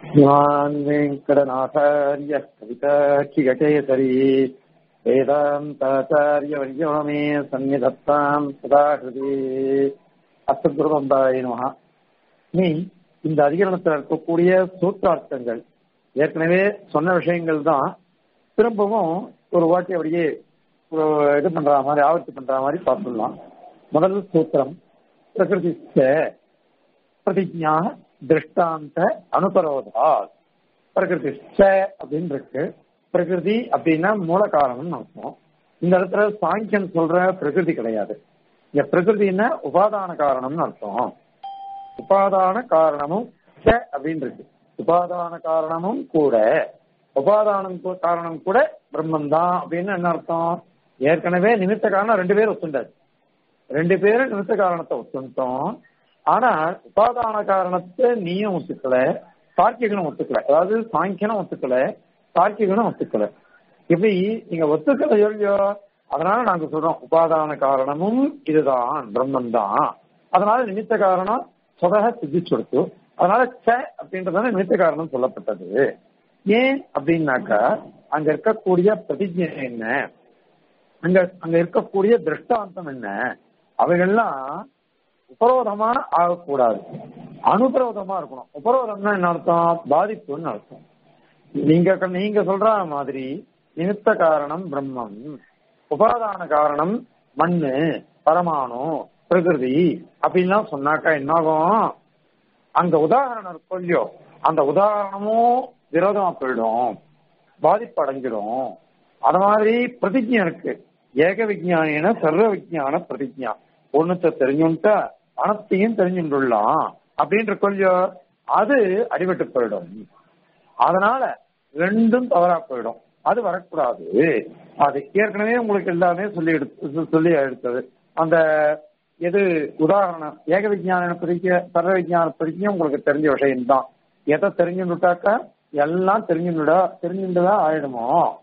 श्रीमान् वेङ्कटनाथार्य कविताक्षिगकेसरी वेदान्ताचार्यवर्यो मे सन्निधत्ताम् सदा हृदि அஸ்தகுருவந்தாய நமகா நீ இந்த அதிகரணத்தில் இருக்கக்கூடிய சூத்திரார்த்தங்கள் ஏற்கனவே சொன்ன விஷயங்கள் தான் திரும்பவும் ஒரு வாட்டி அப்படியே ஒரு இது பண்ற மாதிரி ஆவர்த்தி பண்ற மாதிரி பார்த்துடலாம் முதல் சூத்திரம் பிரகிருதி பிரதிஜா திருஷ்டாந்த அனுபரோதா பிரகிருதி அப்படின்னு இருக்கு பிரகிருதி அப்படின்னா மூல காரணம்னு அர்த்தம் இந்த இடத்துல சாங்கியன் சொல்ற பிரகிருதி கிடையாது இங்க பிரகிருதின்னா உபாதான காரணம்னு அர்த்தம் உபாதான காரணமும் அப்படின்னு இருக்கு உபாதான காரணமும் கூட உபாதானம் காரணம் கூட பிரம்மன் தான் அப்படின்னு என்ன அர்த்தம் ஏற்கனவே நிமித்த காரணம் ரெண்டு பேரும் ஒத்துண்டாரு ரெண்டு பேரும் நிமித்த காரணத்தை ஒத்துட்டோம் ஆனா உபாதான காரணத்தை நீயும் ஒத்துக்கல தார்க்கிகனும் ஒத்துக்கல அதாவது சாங்கியனும் ஒத்துக்கல தார்க்கிகனும் ஒத்துக்கல இப்படி நீங்க ஒத்துக்கல இல்லையோ அதனால நாங்க சொல்றோம் உபாதான காரணமும் இதுதான் பிரம்மன் தான் அதனால நிமித்த காரணம் சொதக சித்திச்சுடுத்து அதனால ச அப்படின்றதான நிமித்த காரணம் சொல்லப்பட்டது ஏன் அப்படின்னாக்கா அங்க இருக்கக்கூடிய பிரதிஜை என்ன அங்க அங்க இருக்கக்கூடிய திருஷ்டாந்தம் என்ன அவைகள்லாம் உபரோதமா ஆகக்கூடாது அனுபரோதமா இருக்கணும் உபரோதம்னா என்ன அர்த்தம் பாதிப்புன்னு அர்த்தம் நீங்க நீங்க சொல்ற மாதிரி நிமித்த காரணம் பிரம்மம் உபாதான காரணம் மண்ணு பரமாணு பிரகிருதி அப்படின்லாம் சொன்னாக்கா என்னாகும் அங்க உதாரணம் இருக்கும் இல்லையோ அந்த உதாரணமும் விரோதமா போயிடும் பாதிப்பு அடைஞ்சிடும் அது மாதிரி பிரதிஜை இருக்கு ஏக விஜானின சர்வ விஜான பிரதிஜா ஒண்ணுத்த தெரிஞ்சுட்டா அனைத்தையும் தெரிஞ்சுட்டுலாம் அப்படின்னு இருக்கும் இல்லையோ அது அடிபட்டு போயிடும் அதனால ரெண்டும் தவறா போயிடும் அது வரக்கூடாது அது ஏற்கனவே உங்களுக்கு எல்லாமே சொல்லி எடுத்து சொல்லி எடுத்தது அந்த எது உதாரணம் ஏக விஜயான பிரிக்க சர்வ விஜயான பிரிக்க உங்களுக்கு தெரிஞ்ச விஷயம்தான் எதை தெரிஞ்சுட்டாக்கா எல்லாம் தெரிஞ்சுடா தெரிஞ்சுட்டுதான் ஆயிடுமோ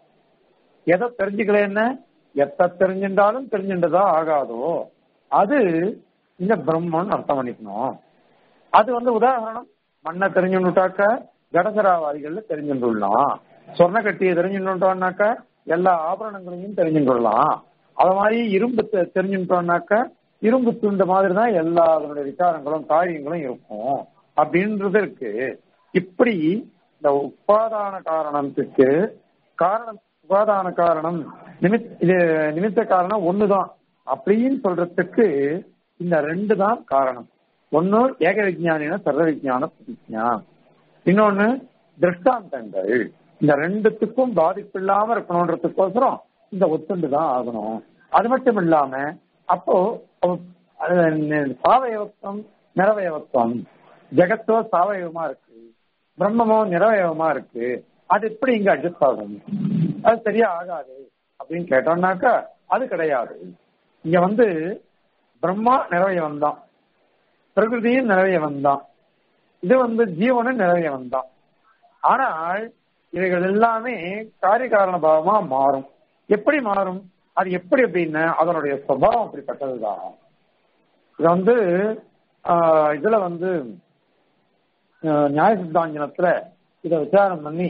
எதை தெரிஞ்சுக்கல என்ன எத்த தெரிஞ்சுட்டாலும் தெரிஞ்சுட்டுதான் ஆகாதோ அது இந்த பிரம்மன் அர்த்தம் பண்ணிக்கணும் அது வந்து உதாரணம் மண்ணை தெரிஞ்சுட்டாக்க கடசராவாதிகள்ல தெரிஞ்சுட்டுலாம் சொர்ண கட்டியை தெரிஞ்சுட்டோம்னாக்கா எல்லா ஆபரணங்களையும் தெரிஞ்சுக்கலாம் அது மாதிரி இரும்பு தெரிஞ்சுட்டோம்னாக்கா இரும்பு துண்ட மாதிரி தான் எல்லா அதனுடைய விசாரங்களும் காரியங்களும் இருக்கும் அப்படின்றது இருக்கு இப்படி இந்த உபாதான காரணத்துக்கு காரணம் உபாதான காரணம் நிமித் இது நிமித்த காரணம் ஒண்ணுதான் அப்படின்னு சொல்றதுக்கு இந்த ரெண்டு தான் காரணம் ஒன்னு ஏக விஜயானின சர்வ விஜயான பிரதிஜா இன்னொன்னு திருஷ்டாந்தங்கள் இந்த ரெண்டுத்துக்கும் பாதிப்பு இல்லாம இருக்கணும்ன்றதுக்கோசரம் இந்த ஒத்துண்டு தான் ஆகணும் அது மட்டும் இல்லாம அப்போ சாவயவத்துவம் நிறவயவத்துவம் ஜெகத்தோ சாவயவமா இருக்கு பிரம்மமோ நிறவயவமா இருக்கு அது எப்படி இங்க அட்ஜஸ்ட் ஆகும் அது சரியா ஆகாது அப்படின்னு கேட்டோம்னாக்கா அது கிடையாது இங்க வந்து பிரம்மா நிறவயவன் தான் பிரகிருதியும் நிறவயவன் தான் இது வந்து ஜீவனும் நிறவயவன் தான் ஆனால் இவைகள் எல்லாமே காரிய காரண பாவமா மாறும் எப்படி மாறும் அது எப்படி அப்படின்னா அதனுடைய சுபாவம் அப்படிப்பட்டதுதான் இது வந்து இதுல வந்து நியாய சித்தாஞ்சனத்துல இத விசாரம் பண்ணி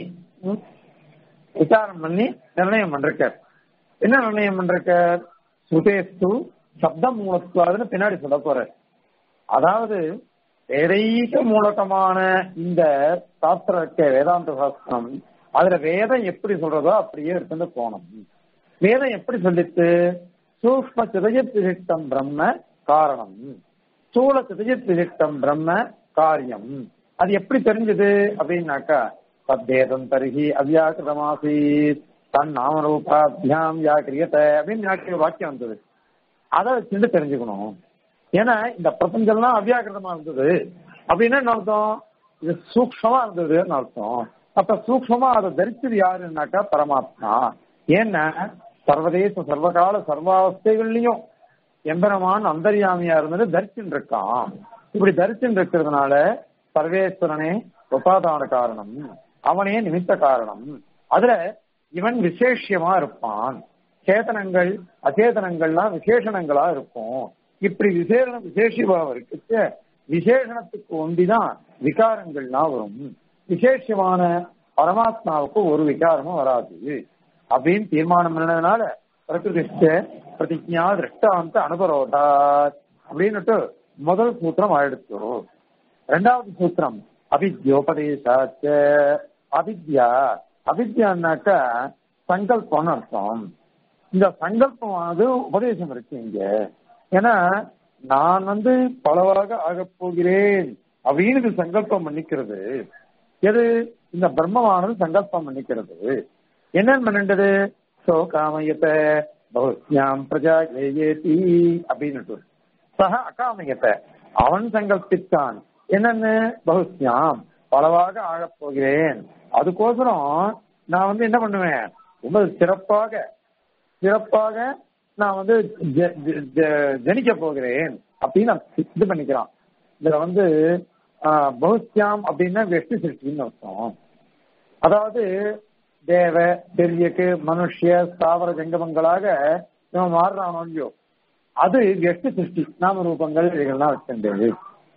விசாரம் பண்ணி நிர்ணயம் பண்றார் என்ன நிர்ணயம் பண்றார் சுதேஸ்து சப்தம் மூலத்துவாதுன்னு பின்னாடி சொல்ல போற அதாவது வேதைக மூலகமான இந்த சாஸ்திரம் இருக்க வேதாந்த சாஸ்திரம் அதுல வேதம் எப்படி சொல்றதோ அப்படியே இருந்து போனோம் வேதம் எப்படி சொல்லித்து சூக்ம சிதயத் விசிஷ்டம் பிரம்ம காரணம் ஸ்தூல சிதயத் விசிஷ்டம் பிரம்ம காரியம் அது எப்படி தெரிஞ்சது அப்படின்னாக்கா தத்தேதம் தருகி அவ்யாக்கிரமாசீத் தன் நாமரூபாபியாம் வியாக்கிரியத்தை அப்படின்னு வாக்கியம் வந்தது அதை வச்சுட்டு தெரிஞ்சுக்கணும் ஏன்னா இந்த பிரபஞ்சம்லாம் அவ்யாக்கிரதமா இருந்தது அப்படின்னா என்ன அர்த்தம் இது சூக்ஷமா இருந்ததுன்னு அர்த்தம் அப்ப சூக்ஷமா அதை தரிச்சது யாருன்னாக்கா பரமாத்மா ஏன்னா சர்வதேச சர்வகால சர்வாவஸ்தைகள்லயும் எம்பெருமான் அந்தரியாமியா இருந்தது தரிச்சுட்டு இருக்கான் இப்படி தரிச்சுட்டு இருக்கிறதுனால சர்வேஸ்வரனே உபாதான காரணம் அவனே நிமித்த காரணம் அதுல இவன் விசேஷமா இருப்பான் சேதனங்கள் அச்சேதனங்கள்லாம் விசேஷணங்களா இருக்கும் இப்படி விசேஷணம் விசேஷிபாவம் இருக்கு விசேஷணத்துக்கு ஒண்டிதான் விகாரங்கள்லாம் வரும் விசேஷமான பரமாத்மாவுக்கு ஒரு விகாரமும் வராது அப்படின்னு தீர்மானம் பண்ணதுனால பிரகிருதிஷ்ட பிரதிஜா திருஷ்டாந்த அனுபரோடார் அப்படின்னுட்டு முதல் சூத்திரம் ஆயிடுச்சு ரெண்டாவது சூத்திரம் அவித்யோபதேசாச்ச அவித்யா அவித்யான்னாக்க சங்கல்பம்னு அர்த்தம் இந்த சங்கல்பமானது உபதேசம் இருக்கு இங்க ஏன்னா நான் வந்து பலவாக ஆகப் போகிறேன் அப்படின்னு இது சங்கல்பம் பண்ணிக்கிறது எது இந்த பிரம்மமானது சங்கல்பம் பண்ணிக்கிறது என்னன்னு பண்ணிட்டது சோ காமயத்தை பகுஸ்யாம் பிரஜா ஏஏதி அப்படின்னு சக அகாமயத்தை அவன் சங்கல்பித்தான் என்னன்னு பகுஸ்யாம் பலவாக ஆகப் போகிறேன் அதுக்கோசரம் நான் வந்து என்ன பண்ணுவேன் ரொம்ப சிறப்பாக சிறப்பாக நான் வந்து ஜனிக்க போகிறேன் அப்படின்னு நான் இது பண்ணிக்கிறான் இதுல வந்து பகுஸ்யாம் அப்படின்னா வெஷ்டி சிருஷ்டின்னு அர்த்தம் அதாவது தேவ பெரியக்கு மனுஷிய ஸ்தாவர ஜங்கமங்களாக இவன் மாறுறானோ இல்லையோ அது வெஷ்டி சிருஷ்டி நாம ரூபங்கள் இவைகள்லாம் வச்சிருந்தது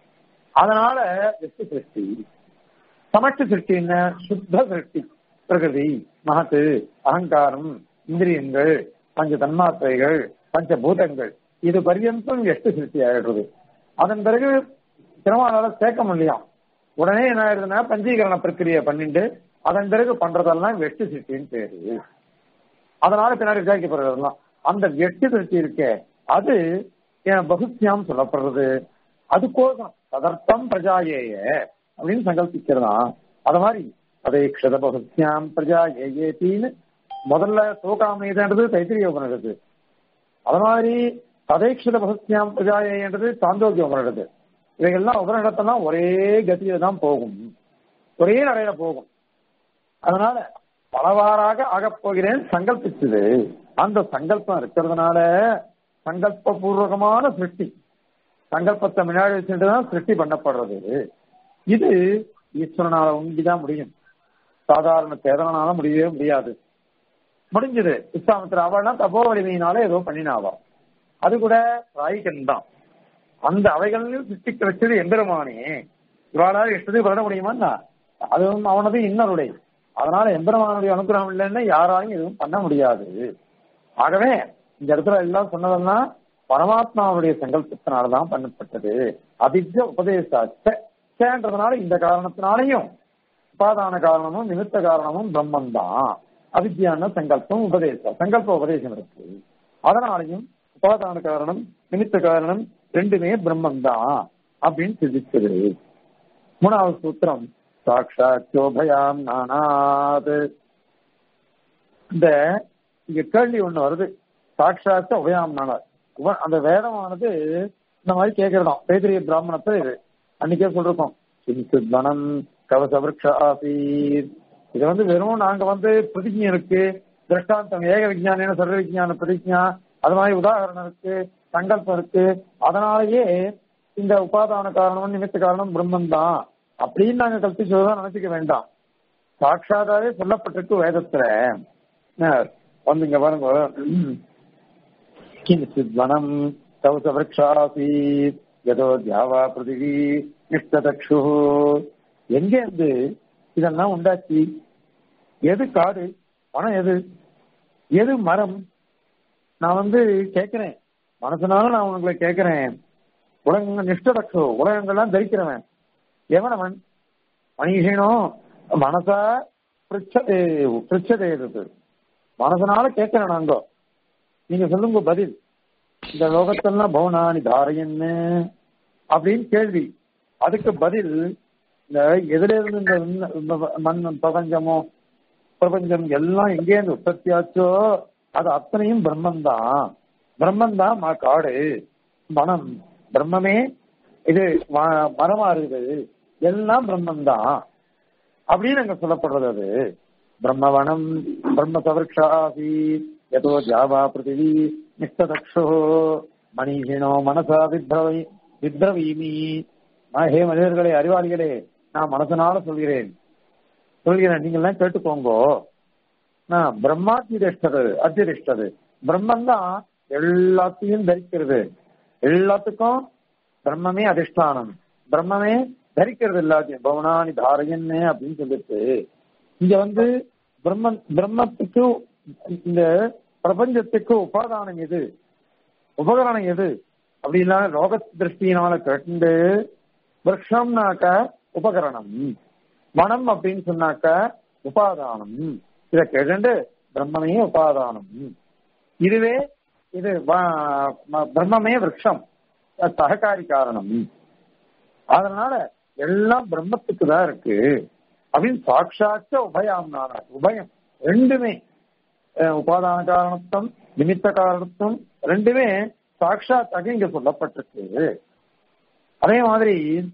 அதனால வெஷ்டி சிருஷ்டி சமஷ்டி சிருஷ்டி என்ன சுத்த சிருஷ்டி பிரகிருதி மகத்து அகங்காரம் இந்திரியங்கள் பஞ்ச தன்மாத்திரைகள் பஞ்ச பூதங்கள் இது பரியந்தம் எட்டு சிருஷ்டி ஆயிடுறது அதன் பிறகு திருமணால சேர்க்க முடியும் உடனே என்ன ஆயிடுதுன்னா பஞ்சீகரண பிரக்கிரியை பண்ணிட்டு அதன் பிறகு பண்றதெல்லாம் வெட்டு சிருஷ்டின்னு பேரு அதனால பின்னாடி விசாரிக்கப்படுறதெல்லாம் அந்த வெட்டு சிருஷ்டி இருக்கே அது பகுத்தியாம் சொல்லப்படுறது அதுக்கோசம் ததர்த்தம் பிரஜாயேய அப்படின்னு சங்கல்பிக்கிறதா அது மாதிரி அதை க்ஷத பகுத்தியாம் பிரஜா ஏஏத்தின்னு முதல்ல சோகாமயதன்றது தைத்திரிய உபனிடது அது மாதிரி ததைக்ஷத பகுத்தியாம் பிரஜாயன்றது சாந்தோக்கிய உபனிடது இவைகள்லாம் உபனிடத்தெல்லாம் ஒரே கதியில தான் போகும் ஒரே நடையில போகும் அதனால பலவாறாக ஆகப் போகிறேன் சங்கல்பிச்சது அந்த சங்கல்பம் இருக்கிறதுனால சங்கல்ப பூர்வகமான சிருஷ்டி சங்கல்பத்தை முன்னாடி வச்சுட்டு தான் சிருஷ்டி பண்ணப்படுறது இது ஈஸ்வரனால உண்டிதான் முடியும் சாதாரண சேதனால முடியவே முடியாது முடிஞ்சது இஸ்லாமத்தில் அவள்னா தபோ வலிமையினால ஏதோ பண்ணினாவா அது கூட ராய்கன் தான் அந்த அவைகளில் சிருஷ்டிக்க வச்சது எம்பெருமானே இவாளால் இஷ்டத்துக்கு பண்ண முடியுமா அதுவும் அவனது இன்னருடைய அதனால எம்பெருமானுடைய அனுகிரகம் இல்லைன்னா யாராலையும் எதுவும் பண்ண முடியாது ஆகவே இந்த இடத்துல எல்லாம் சொன்னதெல்லாம் பரமாத்மாவுடைய சங்கல்பத்தினால்தான் பண்ணப்பட்டது அதிக உபதேசன்றதுனால இந்த காரணத்தினாலையும் உபாதான காரணமும் நிமித்த காரணமும் பிரம்மன் தான் அவித்யான சங்கல்பம் உபதேசம் சங்கல்ப உபதேசம் இருக்கு அதனாலையும் உபாதான காரணம் நிமித்த காரணம் ரெண்டுமே பிரம்மன் தான் அப்படின்னு சிந்திச்சது மூணாவது சூத்திரம் சாட்சாச்சோபயாம் நானாது இந்த இங்க கேள்வி ஒண்ணு வருது சாட்சாத்த உபயாம் நானாத் அந்த வேதமானது இந்த மாதிரி கேட்கறதாம் பேதிரிய பிராமணத்தை இது அன்னைக்கே சொல்லிருக்கோம் சிந்தித்தனம் கவசவருஷ ஆசீர் இது வந்து வெறும் நாங்க வந்து பிரதிஜை இருக்கு திருஷ்டாந்தம் ஏக விஜயான சர்வ விஜயான பிரதிஜா அது மாதிரி உதாரணம் இருக்கு சங்கல்பம் இருக்கு அதனாலேயே இந்த உபாதான காரணம் நிமித்த காரணம் பிரம்மன் தான் அப்படின்னு நாங்க கல்பிச்சதுதான் நினைச்சுக்க வேண்டாம் சாட்சாதாவே சொல்லப்பட்டிருக்கு வேதத்துல வந்து இங்க பாருங்க கிஞ்சித் வனம் கவச விரக்ஷாசீத் எதோ தியாவா பிருத்திவி நிஷ்டதக்ஷு எங்க இருந்து இதெல்லாம் உண்டாச்சு எது காடு பணம் எது எது மரம் நான் வந்து கேட்கிறேன் மனசனால நான் உங்களை கேட்கிறேன் உலகங்கள் நிஷ்டதக்ஷோ உலகங்கள்லாம் தரிக்கிறவன் எவனவன் மனிதனும் மனசா பிரிச்சதே பிரிச்சதே இருக்கு மனசனால கேட்கிறேன் நாங்க நீங்க சொல்லுங்க பதில் இந்த லோகத்தெல்லாம் பவனானி தாரையன்னு அப்படின்னு கேள்வி அதுக்கு பதில் இந்த எதுல இருந்து இந்த மண் பிரபஞ்சமோ பிரபஞ்சம் எல்லாம் எங்கேருந்து உற்பத்தி ஆச்சோ அது அத்தனையும் பிரம்மன் தான் பிரம்மன் தான் மா காடு மனம் பிரம்மமே இது மரமா இருக்குது எல்லாம் பிரம்மன் தான் அப்படின்னு அங்க சொல்லப்படுறது அது பிரம்மவனம் பிரம்ம சவர்ஷாசி எதோ ஜாவா பிருத்திவி நிஷ்டதக்ஷோ மணிஷினோ மனசா வித்ரவை வித்ரவீமி ஹே மனிதர்களே அறிவாளிகளே நான் மனசனால சொல்கிறேன் சொல்கிறேன் நீங்க எல்லாம் கேட்டுக்கோங்கோ நான் பிரம்மாத்திரிஷ்டது அத்திரிஷ்டது பிரம்மன் தான் எல்லாத்தையும் தரிக்கிறது எல்லாத்துக்கும் பிரம்மமே அதிஷ்டானம் பிரம்மமே தரிக்கிறது எல்லாத்தையும் பவனானி தாரையன்னு அப்படின்னு சொல்லிட்டு இங்க வந்து பிரம்ம பிரம்மத்துக்கு இந்த பிரபஞ்சத்துக்கு உபாதானம் எது உபகரணம் எது அப்படின்னா லோக திருஷ்டியினால கேட்டு விரக்ஷம்னாக்க உபகரணம் மனம் அப்படின்னு சொன்னாக்க உபாதானம் இதை கேட்டு பிரம்மமே உபாதானம் இதுவே இது வ- ம- பிரம்மமே விரக்ஷம் அது சககாரி காரணம் அதனால எல்லாம் பிரம்மத்துக்கு தான் இருக்கு அப்படின்னு சாட்சாத்த உபயம் நான உபயம் ரெண்டுமே அஹ், உபாதான காரணத்துவம் நிமித்த காரணத்துவம் ரெண்டுமே சாட்சாத்தாக இங்க சொல்லப்பட்டிருக்கு அதே மாதிரி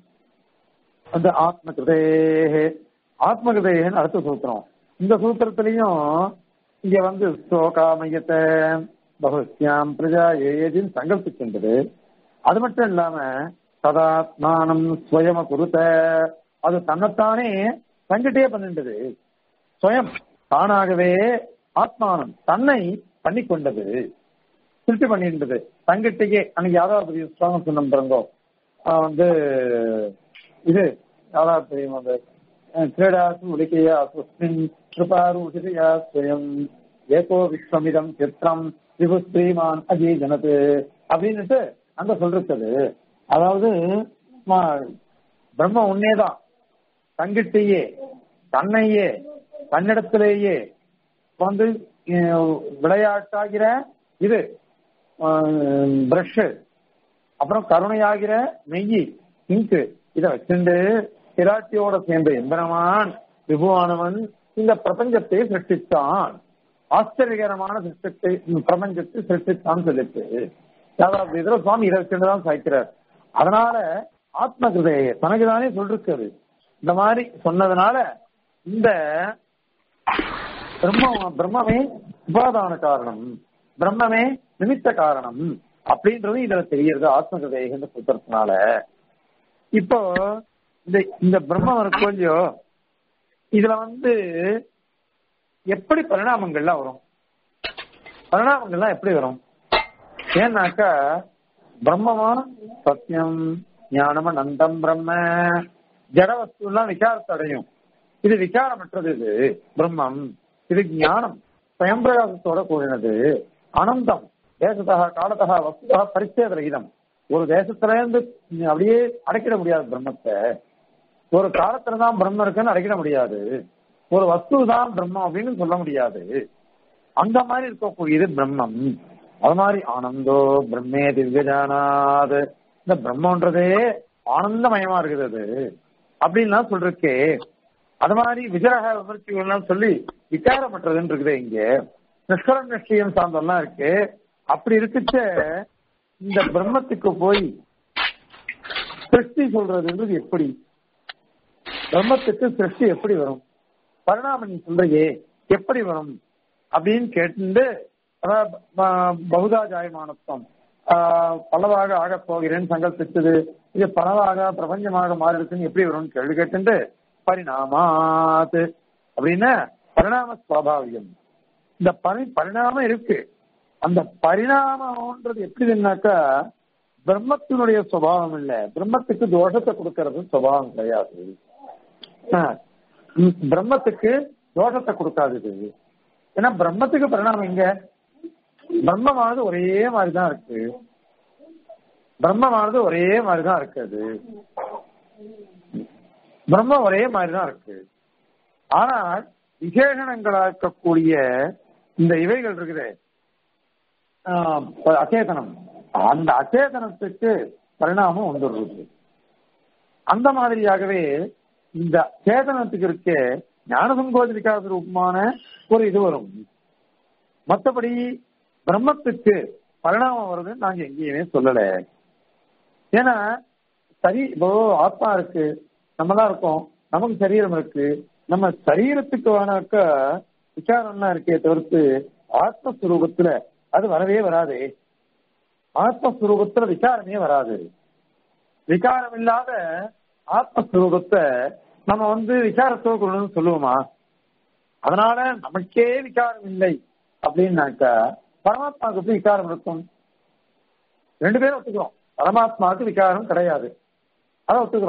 அந்த ஆத்ம கிருதே ஆத்ம கிருதேன்னு அடுத்த சூத்திரம் இந்த சூத்திரத்திலையும் இங்க வந்து சோகாமயத்தை பகுஸ்யாம் பிரஜா ஏதின்னு சங்கல்பிக்கின்றது அது மட்டும் இல்லாம சதாத்மானம் ஸ்வயம குருத்த அது தன்னைத்தானே தங்கிட்டே பண்ணின்றது ஸ்வயம் தானாகவே ஆத்மானம் தன்னை பண்ணி கொண்டது திருப்தி பண்ணின்றது தங்கிட்டேயே அன்னைக்கு யாராவது ஸ்லோகம் சொன்ன பிறங்கோ ஆஹ் வந்து இது யாராவது தெரியும் அந்த அஹ் கிரீடாசு உலிக்கையா சுஸ்மின் கிருபாரு உசிரியா ஸ்வயம் ஏகோ விஸ்வமிதம் சித்திரம் விபு ஸ்ரீமான் அஜி ஜனது அப்படின்னுட்டு அங்க சொல்றது அதாவது ம- பிரம்ம உன்னேதான் தங்கிட்டேயே தன்னையே தன்னிடத்திலேயே வந்து அஹ், விளையாட்டாகிற இது பிரஷ் அப்புறம் கருணையாகிற நெய்யி இங்கு இதை வச்சுண்டு பிராட்டியோட சேர்ந்த எந்திரமான் விபுவானவன் இந்த பிரபஞ்சத்தை சிருஷ்டித்தான் ஆச்சரியகரமான சிருஷ்டத்தை பிரபஞ்சத்தை சிருஷ்டித்தான் சொல்லிட்டு அதாவது இதுல சுவாமி இதை வச்சுட்டுதான் சாய்க்கிறார் அதனால ஆத்ம கிருதையை தனக்குதானே சொல்லிருக்காரு இந்த மாதிரி சொன்னதுனால இந்த பிரம்ம பிரம்மமே உபாதான காரணம் பிரம்மமே நிமித்த காரணம் அப்படின்றது இதுல தெரியுது ஆத்மகதேகன்னு சுத்தறதுனால இப்போ இந்த இந்த பிரம்மம் இருக்கும் இல்லையோ இதுல வந்து எப்படி பரிணாமங்கள்லாம் வரும் பரிணாமங்கள்லாம் எப்படி வரும் ஏன்னாக்கா பிரம்மமா சத்தியம் ஞானம் அனந்தம் பிரம்ம ஜட வஸ்துலாம் விகாரத்தை அடையும் இது விகாரமற்றது இது பிரம்மம் இது ஞானம் சுயம்பிரகாசத்தோட கூடினது அனந்தம் தேசத்தக காலத்தக வஸ்துதா பரிச்சேத ரகிதம் ஒரு தேசத்துல இருந்து அப்படியே அடைக்கிட முடியாது பிரம்மத்தை ஒரு காலத்துல தான் பிரம்மம் இருக்குன்னு அடைக்கிட முடியாது ஒரு வஸ்து தான் பிரம்மம் அப்படின்னு சொல்ல முடியாது அந்த மாதிரி இருக்கக்கூடியது பிரம்மம் அது மாதிரி ஆனந்தோ பிரம்மே திவ்யஜானாது இந்த பிரம்மன்றதே ஆனந்தமயமா இருக்குது அது அப்படின்லாம் சொல்றக்கே அது மாதிரி விஜரக விமர்சிகள்லாம் சொல்லி விசாரமற்றதுன்னு இருக்குது இங்க நிஷ்கரம் நிச்சயம் சார்ந்தெல்லாம் இருக்கு அப்படி இருக்குச்ச இந்த பிரம்மத்துக்கு போய் சிருஷ்டி சொல்றதுன்றது எப்படி பிரம்மத்துக்கு சிருஷ்டி எப்படி வரும் பரிணாமம் நீ சொல்றையே எப்படி வரும் அப்படின்னு கேட்டு அதாவது ப- பகுதா ஜாயமானத்துவம் ஆஹ் பலவாக ஆகப் போகிறேன்னு சங்கல்பிச்சது இது பலவாக பிரபஞ்சமாக மாறிடுச்சுன்னு எப்படி வரும்னு கேள்வி கேட்டு பரிணாமாத் அப்படின்னா பரிணாம சுவாபாவியம் இந்த பரி பரிணாமம் இருக்கு அந்த பரிணாமம்ன்றது எப்படின்னாக்கா பிரம்மத்தினுடைய சுபாவம் இல்ல பிரம்மத்துக்கு தோஷத்தை கொடுக்கறது சுபாவம் கிடையாது ஆஹ் உம் பிரம்மத்துக்கு தோஷத்தை கொடுக்காது இது ஏன்னா பிரம்மத்துக்கு பரிணாமம் எங்க பிரம்மமானது ஒரே மாதிரிதான் இருக்கு பிரம்மமானது ஒரே மாதிரிதான் இருக்குது பிரம்மம் ஒரே மாதிரிதான் இருக்கு ஆனால் விசேஷணங்களா இருக்கக்கூடிய இந்த இவைகள் இருக்குது அச்சேதனம் அந்த அச்சேதனத்துக்கு பரிணாமம் வந்துடுறது அந்த மாதிரியாகவே இந்த சேதனத்துக்கு இருக்க ஞானசங்கோஜ விகாச ரூபமான ஒரு இது வரும் மற்றபடி பிரம்மத்துக்கு பரிணாமம் வருதுன்னு நாங்க எங்கேயுமே சொல்லல ஏன்னா சரி இப்போ ஆத்மா இருக்கு நம்ம தான் இருக்கோம் நமக்கு சரீரம் இருக்கு நம்ம சரீரத்துக்கு வேணாக்க விசாரம்லாம் இருக்கே தவிர்த்து ஆத்மஸ்வரூபத்துல அது வரவே வராது ஆத்மஸ்வரூபத்துல விசாரமே வராது விகாரம் இல்லாத ஆத்மஸ்வரூபத்தை நம்ம வந்து விசாரத்தோடு கொள்ளணும்னு சொல்லுவோமா அதனால நமக்கே விகாரம் இல்லை அப்படின்னாக்கா பரமாத்மாவுக்கு எப்படி விகாரம் இருக்கும் ரெண்டு பேரும் ஒத்துக்கிறோம் பரமாத்மாவுக்கு விகாரம் கிடையாது அதை ஒத்துக்கிறோம்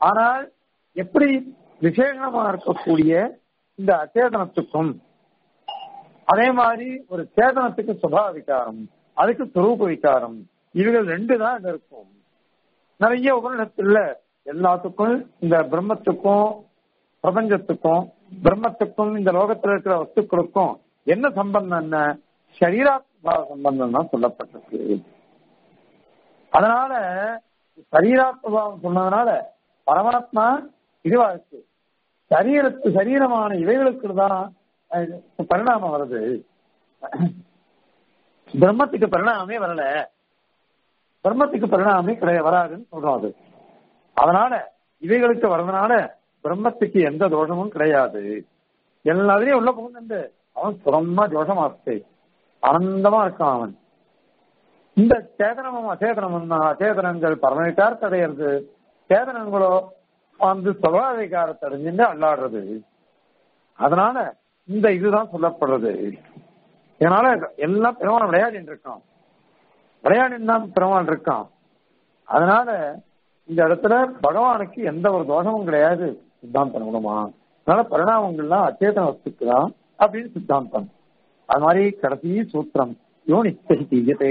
ஆனால் எப்படி விசேஷமா இருக்கக்கூடிய இந்த அச்சேதனத்துக்கும் அதே மாதிரி ஒரு சேதனத்துக்கு சுபா விகாரம் அதுக்கு சுரூப விகாரம் இவைகள் ரெண்டு தான் அங்க இருக்கும் நிறைய உபநிடத்துல எல்லாத்துக்கும் இந்த பிரம்மத்துக்கும் பிரபஞ்சத்துக்கும் பிரம்மத்துக்கும் இந்த லோகத்துல இருக்கிற வஸ்துக்களுக்கும் என்ன சம்பந்தம் என்ன சரீராத்மா சம்பந்தம் தான் சொல்லப்பட்டிருக்கு அதனால சரீராத்மபாவம் சொன்னதுனால பரமாத்மா இதுவா இருக்கு சரீரத்து சரீரமான இவைகளுக்கு தான் அஹ், பரிணாமம் வருது பிரம்மத்துக்கு பரிணாமமே வரல பிரம்மத்துக்கு பரிணாமமே கிடையாது வராதுன்னு சொல்றோம் அது அதனால இவைகளுக்கு வர்றதுனால பிரம்மத்துக்கு எந்த தோஷமும் கிடையாது எல்லாத்துலயும் உள்ள புகுந்து அவன் சுரமா தோஷமாச்சு ஆனந்தமா இருக்கான் அவன் இந்த சேதனமும் அச்சேதனமும் அச்சேதனங்கள் பரமவிகாரத்தை அடையிறது சேதனங்களோ வந்து சுபாவிகாரத்தை அடைஞ்சுட்டு அல்லாடுறது அதனால இந்த இதுதான் சொல்லப்படுறது இதனால எல்லாம் பெருமாள் விளையாடிட்டு இருக்கான் விளையாடின்னு தான் பெருமாள் இருக்கான் அதனால இந்த இடத்துல பகவானுக்கு எந்த ஒரு தோஷமும் கிடையாது சித்தாந்தம் மூலமா அதனால பரிணாமங்கள்லாம் அச்சேதன வஸ்துக்கு தான் அப்படின்னு சித்தாந்தம் அது மாதிரி கடைசி சூத்திரம் யோனி தீயத்தே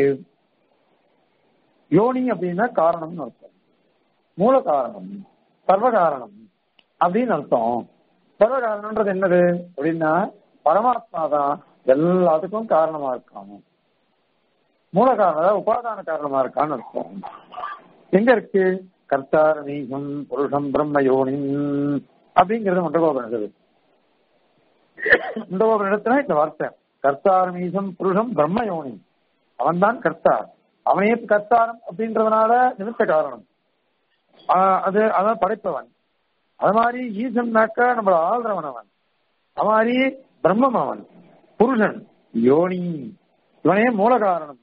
யோனி அப்படின்னா காரணம்னு அர்த்தம் மூல காரணம் சர்வ காரணம் அப்படின்னு அர்த்தம் சர்வ காரணம்ன்றது என்னது அப்படின்னா பரமாத்மா தான் எல்லாத்துக்கும் காரணமா இருக்காங்க மூல காரணம் அதாவது உபாதான காரணமா இருக்கான்னு அர்த்தம் எங்க இருக்கு கர்த்தாரமீகம் புருஷம் பிரம்ம யோனின் அப்படிங்கிறது முண்டகோபனிடது முண்டகோபனிடத்துல இந்த வார்த்தை கர்த்தாரமீசம் புருஷம் பிரம்ம யோனி அவன் தான் கர்த்தார் அவனே கர்த்தாரம் அப்படின்றதுனால நிமித்த காரணம் ஆஹ் அது அதான் படைப்பவன் அது மாதிரி ஈசன்னாக்கா நம்மள ஆள்றவன் அவன் அது மாதிரி பிரம்மம் அவன் புருஷன் யோனி இவனே மூல காரணம்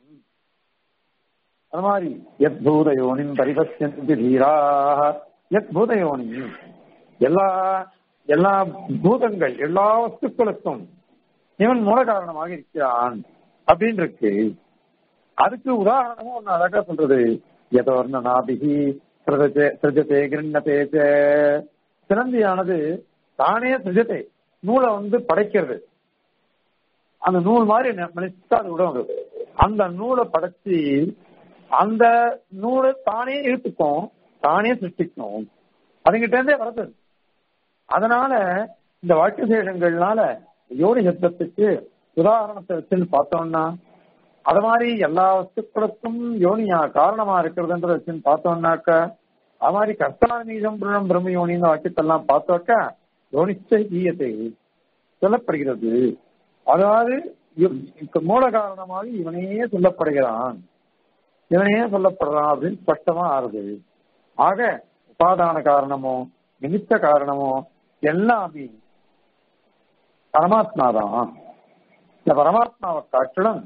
அது மாதிரி எத் பூத யோனின் பரிபசியந்தி தீராக எத் பூத யோனி எல்லா எல்லா பூதங்கள் எல்லா வஸ்துக்களுக்கும் இவன் மூல காரணமாக இருக்கிறான் அப்படின்னு இருக்கு அதுக்கு உதாரணமும் ஒண்ணு அழகா சொல்றது எதோர்ண நாபிகி சிருஜத்தே கிருண்ணத்தே ச. சிலந்தியானது தானே சிருஜத்தை நூலை வந்து படைக்கிறது அந்த நூல் மாதிரி மனிதா அது விடும் அது. அந்த நூலை படைச்சு அந்த நூலை தானே இழுத்துக்கும் தானே சிருஷ்டிக்கும் அதுங்கிட்ட இருந்தே வருது அதனால இந்த வாக்கிய சேஷங்கள்னால யோனி சப்தத்துக்கு உதாரணத்தை வச்சுன்னு பார்த்தோம்னா அது மாதிரி எல்லா வஸ்துக்களுக்கும் யோனியா காரணமா இருக்கிறதுன்றத வச்சுன்னு பார்த்தோம்னாக்க அது மாதிரி கர்த்தானீதம் புரணம் பிரம்ம யோனின்னு வாக்கியத்தெல்லாம் பார்த்தோக்கா யோனிச்ச ஈயத்தை சொல்லப்படுகிறது அதாவது இவ்- மூல காரணமாக இவனே சொல்லப்படுகிறான் இவனே சொல்லப்படுறான் அப்படின்னு ஸ்பஷ்டமா ஆறுது ஆக உபாதான காரணமோ நிமித்த காரணமோ எல்லாமே பரமாத்மா தான் இந்த பரமாத்மாவை காட்டிலும்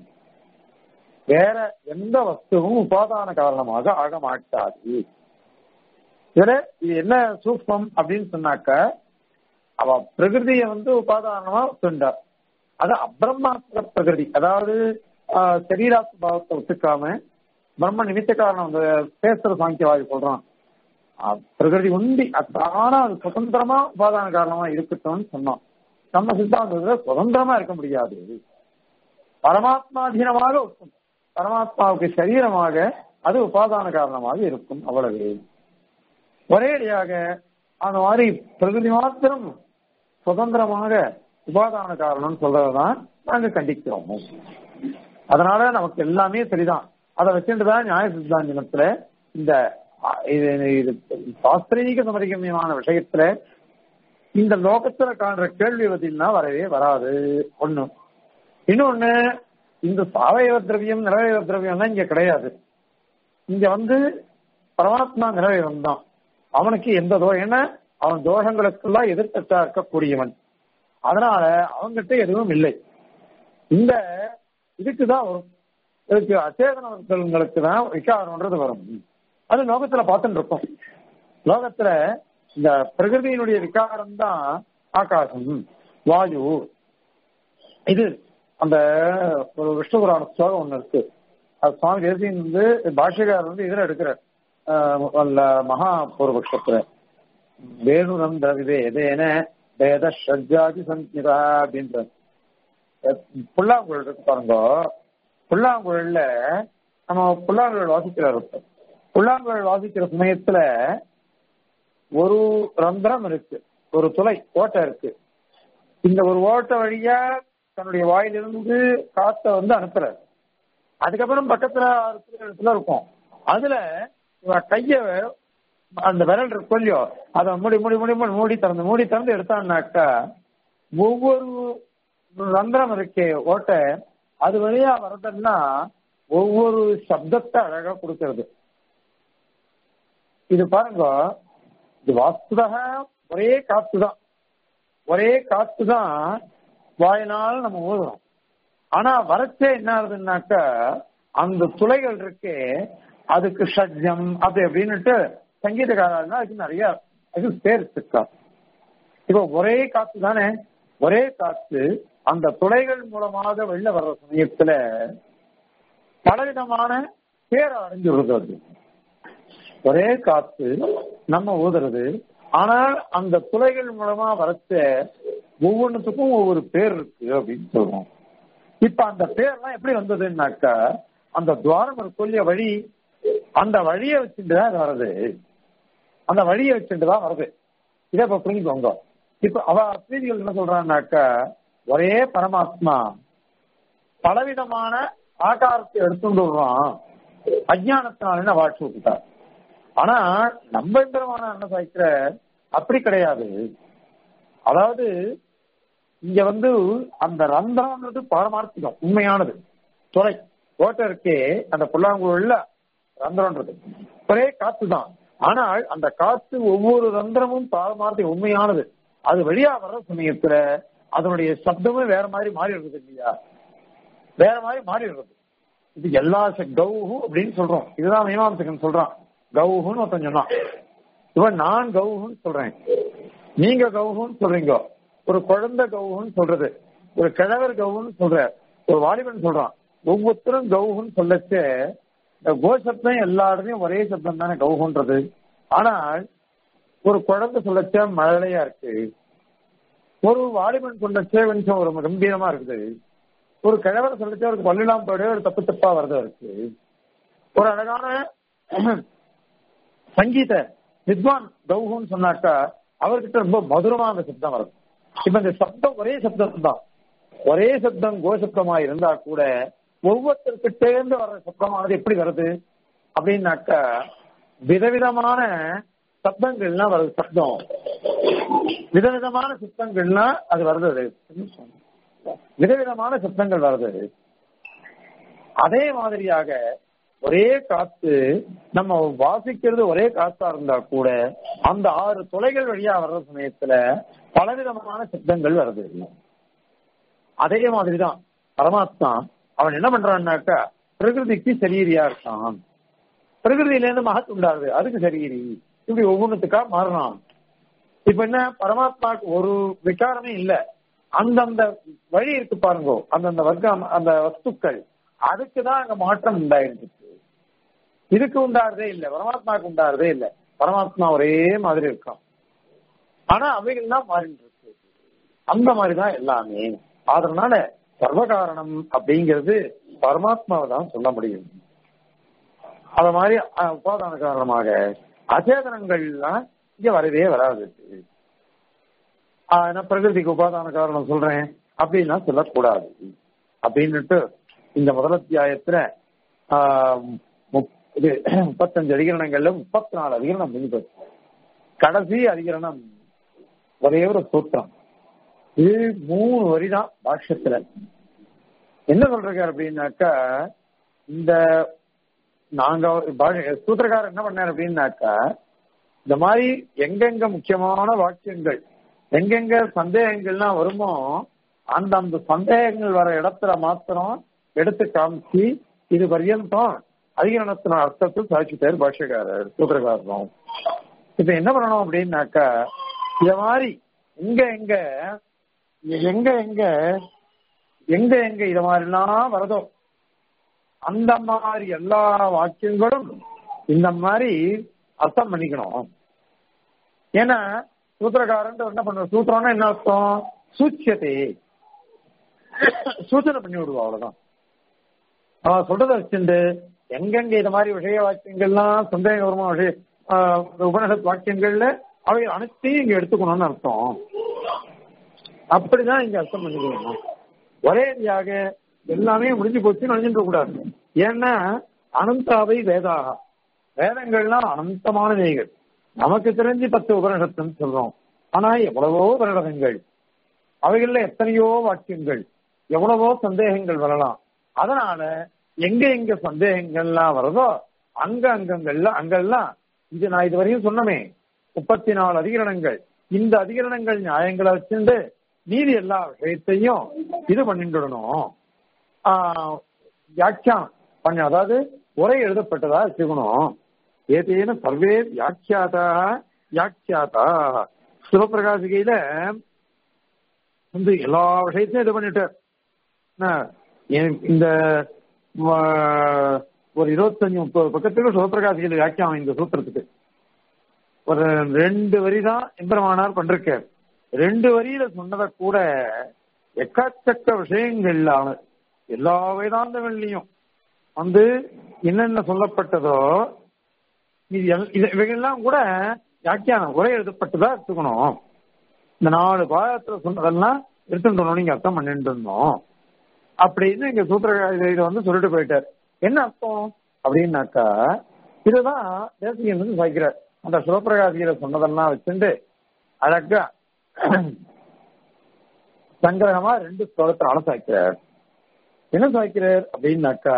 வேற எந்த வஸ்துவும் உபாதான காரணமாக ஆக மாட்டாது இதுல இது என்ன சூக்மம் அப்படின்னு சொன்னாக்க அவ பிரகிருதியை வந்து உபாதானமா சொன்னார் அது அப்ரஹ்மாத்ம பிரகிருதி அதாவது ஆஹ், சரீராத்ம பாவத்தை ஒத்துக்காம பிரம்ம நிமித்த காரணம் அந்த பேசுற சாங்கியவாதி சொல்றான் ஆஹ், பிரகிருதி உண்டி அது தானா அது சுதந்திரமா உபாதான காரணமா இருக்கட்டும்னு சொன்னோம் நம்ம சித்தாந்தத்துல சுதந்திரமா இருக்க முடியாது பரமாத்மாதீனமாக இருக்கும் பரமாத்மாவுக்கு சரீரமாக அது உபாதான காரணமாக இருக்கும் அவ்வளவு ஒரேடியாக அந்த மாதிரி பிரகிருதி மாத்திரம் சுதந்திரமாக உபாதான காரணம் சொல்றதுதான் நாங்க கண்டிக்கிறோம் அதனால நமக்கு எல்லாமே சரிதான் அதை வச்சுட்டுதான் நியாய சித்தாந்தத்துல இந்த அஹ், இது இது சாஸ்திரீக சமரிகமியமான விஷயத்துல இந்த லோகத்துல காண்ற கேள்வி பதில்னா வரவே வராது ஒண்ணு இன்னொன்னு இந்த சாவயவ திரவியம் நிறவயவ திரவியம்லாம் இங்க கிடையாது இங்க வந்து பரமாத்மா நிறவயவம் தான் அவனுக்கு எந்த தோ ஏன்னா அவன் தோஷங்களுக்கெல்லாம் எதிர்த்தா இருக்கக்கூடியவன் அதனால அவன்கிட்ட எதுவும் இல்லை இந்த இதுக்கு தான் வரும் இதுக்கு அச்சேதனங்களுக்கு தான் விகாரம்ன்றது வரும் அது லோகத்துல பார்த்துட்டு இருக்கோம் லோகத்துல இந்த பிரகிருதியினுடைய விகாரம் தான் ஆகாசம் வாயு இது அந்த ஒரு விஷ்ணு புராண ஸ்லோகம் ஒண்ணு இருக்கு அது சுவாமி தேசியன் வந்து பாஷ்யக்காரர் வந்து இதுல எடுக்கிறார் வல்ல மகா பூர்வபக்ஷத்துல வேணுநந்த விவேதேன வேத ஷட்ஜாதி சங்கிதா அப்படின்ற புல்லாங்குழல் இருக்கு பாருங்க புல்லாங்குழல்ல நம்ம புல்லாங்குழல் வாசிக்கிறார் ஒருத்தர். புல்லாங்குழல் வாசிக்கிற சமயத்துல ஒரு ரந்திரம் இருக்கு ஒரு துளை ஓட்டை இருக்கு இந்த ஒரு ஓட்டை வழியா தன்னுடைய வாயிலிருந்து காத்த வந்து அனுப்புறாரு அதுக்கப்புறம் பக்கத்துல இருக்கிற இடத்துல இருக்கும் அதுல இவன் கைய அந்த விரல் இருக்கு இல்லையோ அதை மூடி மூடி மூடி மூடி மூடி திறந்து மூடி திறந்து எடுத்தான்னாக்கா ஒவ்வொரு ரந்திரம் இருக்கே ஓட்டை அது வழியா வர்றதுன்னா ஒவ்வொரு சப்தத்தை அழகா கொடுக்கறது இது பாருங்க இது வாஸ்துதக ஒரே காத்து தான் ஒரே காத்து தான் வாயினால் நம்ம ஊதுறோம் ஆனா வரச்சே என்ன ஆகுதுன்னாக்கா அந்த துளைகள் இருக்கே அதுக்கு ஷட்ஜம் அப்படி அப்படின்னுட்டு சங்கீதக்காரர்கள் அதுக்கு நிறைய அதுக்கு பேர் இருக்கா இப்போ ஒரே காத்து தானே ஒரே காத்து அந்த துளைகள் மூலமாக வெளில வர்ற சமயத்துல பலவிதமான பேரை அடைஞ்சு விடுறது ஒரே காத்து நம்ம ஊதுறது ஆனால் அந்த துளைகள் மூலமா வரச்ச ஒவ்வொன்றுத்துக்கும் ஒவ்வொரு பேர் இருக்கு அப்படின்னு சொல்றோம் இப்ப அந்த பேர்லாம் எப்படி வந்ததுன்னாக்கா அந்த துவாரம் இருக்கொல்லிய வழி அந்த வழியை வச்சுட்டு தான் இது வருது அந்த வழியை வச்சுட்டு தான் வருது இதை இப்ப புரிஞ்சுக்கோங்க இப்ப அவ அத்வீதிகள் என்ன சொல்றான்னாக்கா ஒரே பரமாத்மா பலவிதமான ஆகாரத்தை எடுத்துட்டு வர்றான் அஜானத்தினால வாட்சி விட்டுட்டார் ஆனா நம்ம பெருமான என்ன சாய்க்கிற அப்படி கிடையாது அதாவது இங்க வந்து அந்த ரந்திரம்ன்றது பாரமார்த்திகம் உண்மையானது துறை ஓட்ட இருக்கே அந்த புல்லாங்குழல்ல ரந்திரம்ன்றது ஒரே காத்து தான் ஆனால் அந்த காத்து ஒவ்வொரு ரந்திரமும் பாரமார்த்திகம் உண்மையானது அது வெளியா வர்ற சமயத்துல அதனுடைய சப்தமும் வேற மாதிரி மாறி இருக்குது இல்லையா வேற மாதிரி மாறி இருக்குது இது எல்லா கௌஹு அப்படின்னு சொல்றோம் இதுதான் மீமாம்சகன் சொல்றான் கௌஹுன்னு ஒருத்தன் சொன்னான் இவன் நான் கௌஹுன்னு சொல்றேன் நீங்க கௌஹுன்னு சொல்றீங்க ஒரு குழந்தை கௌஹுன்னு சொல்றது ஒரு கிழவர் கௌஹுன்னு சொல்ற ஒரு வாலிபன் சொல்றான் ஒவ்வொருத்தரும் கௌஹுன்னு சொல்லச்சே இந்த கோ சப்தம் எல்லா இடத்துலயும் ஒரே சப்தம் தானே கௌஹுன்றது ஆனால் ஒரு குழந்தை சொல்லச்சே மழலையா இருக்கு ஒரு வாலிபன் சொல்லச்சே கொஞ்சம் ஒரு கம்பீரமா இருக்குது ஒரு கிழவர் சொல்லச்சே அவருக்கு பல்லுலாம் போயிடு ஒரு தப்பு தப்பா வருது இருக்கு ஒரு அழகான சங்கீத வித்வான் கௌஹுன்னு சொன்னாக்கா அவர்கிட்ட ரொம்ப மதுரமான சப்தம் வருது இப்ப இந்த சப்தம் ஒரே சப்தம் தான் ஒரே சப்தம் கோசப்தமா இருந்தா கூட ஒவ்வொருத்தருக்கிட்டேருந்து வர்ற சப்தமானது எப்படி வருது அப்படின்னாக்கா விதவிதமான சப்தங்கள்லாம் வருது சப்தம் விதவிதமான சப்தங்கள்னா அது வருது விதவிதமான சப்தங்கள் வருது அதே மாதிரியாக ஒரே காத்து நம்ம வாசிக்கிறது ஒரே காத்தா இருந்தா கூட அந்த ஆறு தொலைகள் வழியா வர்ற சமயத்துல பலவிதமான சப்தங்கள் வருது அதே மாதிரிதான் பரமாத்மா அவன் என்ன பண்றான்னாக்கா பிரகிருதிக்கு சரீரியா இருக்கான் பிரகிருதியில இருந்து மகத் உண்டாருது அதுக்கு சரீரி இப்படி ஒவ்வொன்றுத்துக்கா மாறலாம் இப்ப என்ன பரமாத்மாவுக்கு ஒரு விகாரமே இல்ல அந்தந்த வழி இருக்கு பாருங்க அந்தந்த வர்க்கம் அந்த வஸ்துக்கள் அதுக்கு தான் அங்க மாற்றம் உண்டாயிருக்கு இதுக்கு உண்டாறதே இல்ல பரமாத்மாவுக்கு உண்டாறதே இல்ல பரமாத்மா ஒரே மாதிரி இருக்கான் ஆனா அவைகள் தான் மாறிட்டு இருக்கு அந்த மாதிரிதான் எல்லாமே அதனால சர்வகாரணம் அப்படிங்கிறது பரமாத்மாவை தான் சொல்ல முடியும் அத மாதிரி உபாதான காரணமாக அச்சேதனங்கள்லாம் இங்க வரவே வராது நான் பிரகிருதிக்கு உபாதான காரணம் சொல்றேன் அப்படின்னா சொல்லக்கூடாது அப்படின்னுட்டு இந்த முதல் அத்தியாயத்துல இது முப்பத்தஞ்சு அதிகரணங்கள்ல முப்பத்தி நாலு அதிகரணம் முடிஞ்சது கடைசி அதிகரணம் ஒரே ஒரு சூத்திரம் இது மூணு வரிதான் பாஷ்யத்துல என்ன சொல்றாரு அப்படின்னாக்கா இந்த நாங்க சூத்திரக்காரர் என்ன பண்ணார் அப்படின்னாக்கா இந்த மாதிரி எங்கெங்க முக்கியமான வாக்கியங்கள் எங்கெங்க சந்தேகங்கள்லாம் வருமோ அந்த அந்த சந்தேகங்கள் வர இடத்துல மாத்திரம் எடுத்து காமிச்சு இது பர்யந்தம் அதிகரணத்தின அர்த்தத்தை சாட்சி பேர் பாஷ்யக்காரர் சூத்திரக்காரரும் இப்ப என்ன பண்ணணும் அப்படின்னாக்கா இத மாதிரி எங்க எங்க எங்க எங்க எங்க எங்க இத மாதிரிலாம் வருதோ அந்த மாதிரி எல்லா வாக்கியங்களும் இந்த மாதிரி அர்த்தம் பண்ணிக்கணும் ஏன்னா சூத்திரக்காரன் என்ன பண்ணுவ சூத்திரம்னா என்ன அர்த்தம் சூச்சியத்தை சூச்சனை பண்ணி விடுவா அவ்வளவுதான் அவன் சொல்றதை வச்சுட்டு எங்கெங்க இது மாதிரி விஷய வாக்கியங்கள்லாம் சந்தேக வருமா விஷய ஆஹ், உபனிஷத் வாக்கியங்கள்ல அவை அனைத்தையும் இங்க எடுத்துக்கணும்னு அர்த்தம் அப்படிதான் இங்க அர்த்தம் பண்ணிக்கணும் ஒரேடியாக எல்லாமே முடிஞ்சு போச்சு நினைஞ்சிட்டு கூடாது ஏன்னா அனந்தாவை வேதாக வேதங்கள்லாம் அனந்தமான நெய்கள் நமக்கு தெரிஞ்சு பத்து உபனிஷத்துன்னு சொல்றோம் ஆனா எவ்வளவோ உபனிஷதங்கள் அவைகள்ல எத்தனையோ வாக்கியங்கள் எவ்வளவோ சந்தேகங்கள் வரலாம் அதனால எங்க எங்க சந்தேகங்கள்லாம் வருதோ அங்க அங்கங்கள்ல அங்கெல்லாம் இது நான் இதுவரையும் சொன்னமே முப்பத்தி நாலு அதிகரணங்கள் இந்த அதிகரணங்கள் நியாயங்களை வச்சுட்டு மீதி எல்லா விஷயத்தையும் இது பண்ணிட்டுடணும் ஆஹ் வியாக்கியானம் பண்ண அதாவது உரை எழுதப்பட்டதா வச்சுக்கணும் ஏதேன சர்வே வியாக்கியாதா வியாக்கியாதா சிவபிரகாசிகையில வந்து எல்லா விஷயத்தையும் இது பண்ணிட்டார் என்ன, என்- இந்த வ- ஒரு இருபத்தஞ்சு முப்பது பக்கத்துக்கு சிவபிரகாசிகையில வியாக்கியானம் இந்த சூத்திரத்துக்கு ஒரு ரெண்டு வரி தான் எம்பெருமானார் பண்றிருக்கார் ரெண்டு வரியில சொன்னதை கூட எக்கச்சக்க விஷயங்கள்ல அவன் எல்லா வேதாந்தங்கள்லயும் வந்து என்னென்ன சொல்லப்பட்டதோ இது எல்- இது- இவைகள்லாம் கூட வியாக்கியானம் உரை எழுதப்பட்டதா எடுத்துக்கணும் இந்த நாலு பாகத்துல சொன்னதெல்லாம் எடுத்துட்டு நீங்க அர்த்தம் பண்ணிட்டு இருந்தோம் அப்படின்னு இங்க சூத்திர இதை வந்து சொல்லிட்டு போயிட்டார் என்ன அர்த்தம் அப்படின்னாக்கா இதுதான் தேசிகன் வந்து சாய்க்கிறார் அந்த சிவபிரகாசியில சொன்னதெல்லாம் வச்சுட்டு அழகா சங்கிரகமா ரெண்டு ஸ்லோகத்தினால சாய்க்கிறார் என்ன சாய்க்கிறார் அப்படின்னாக்கா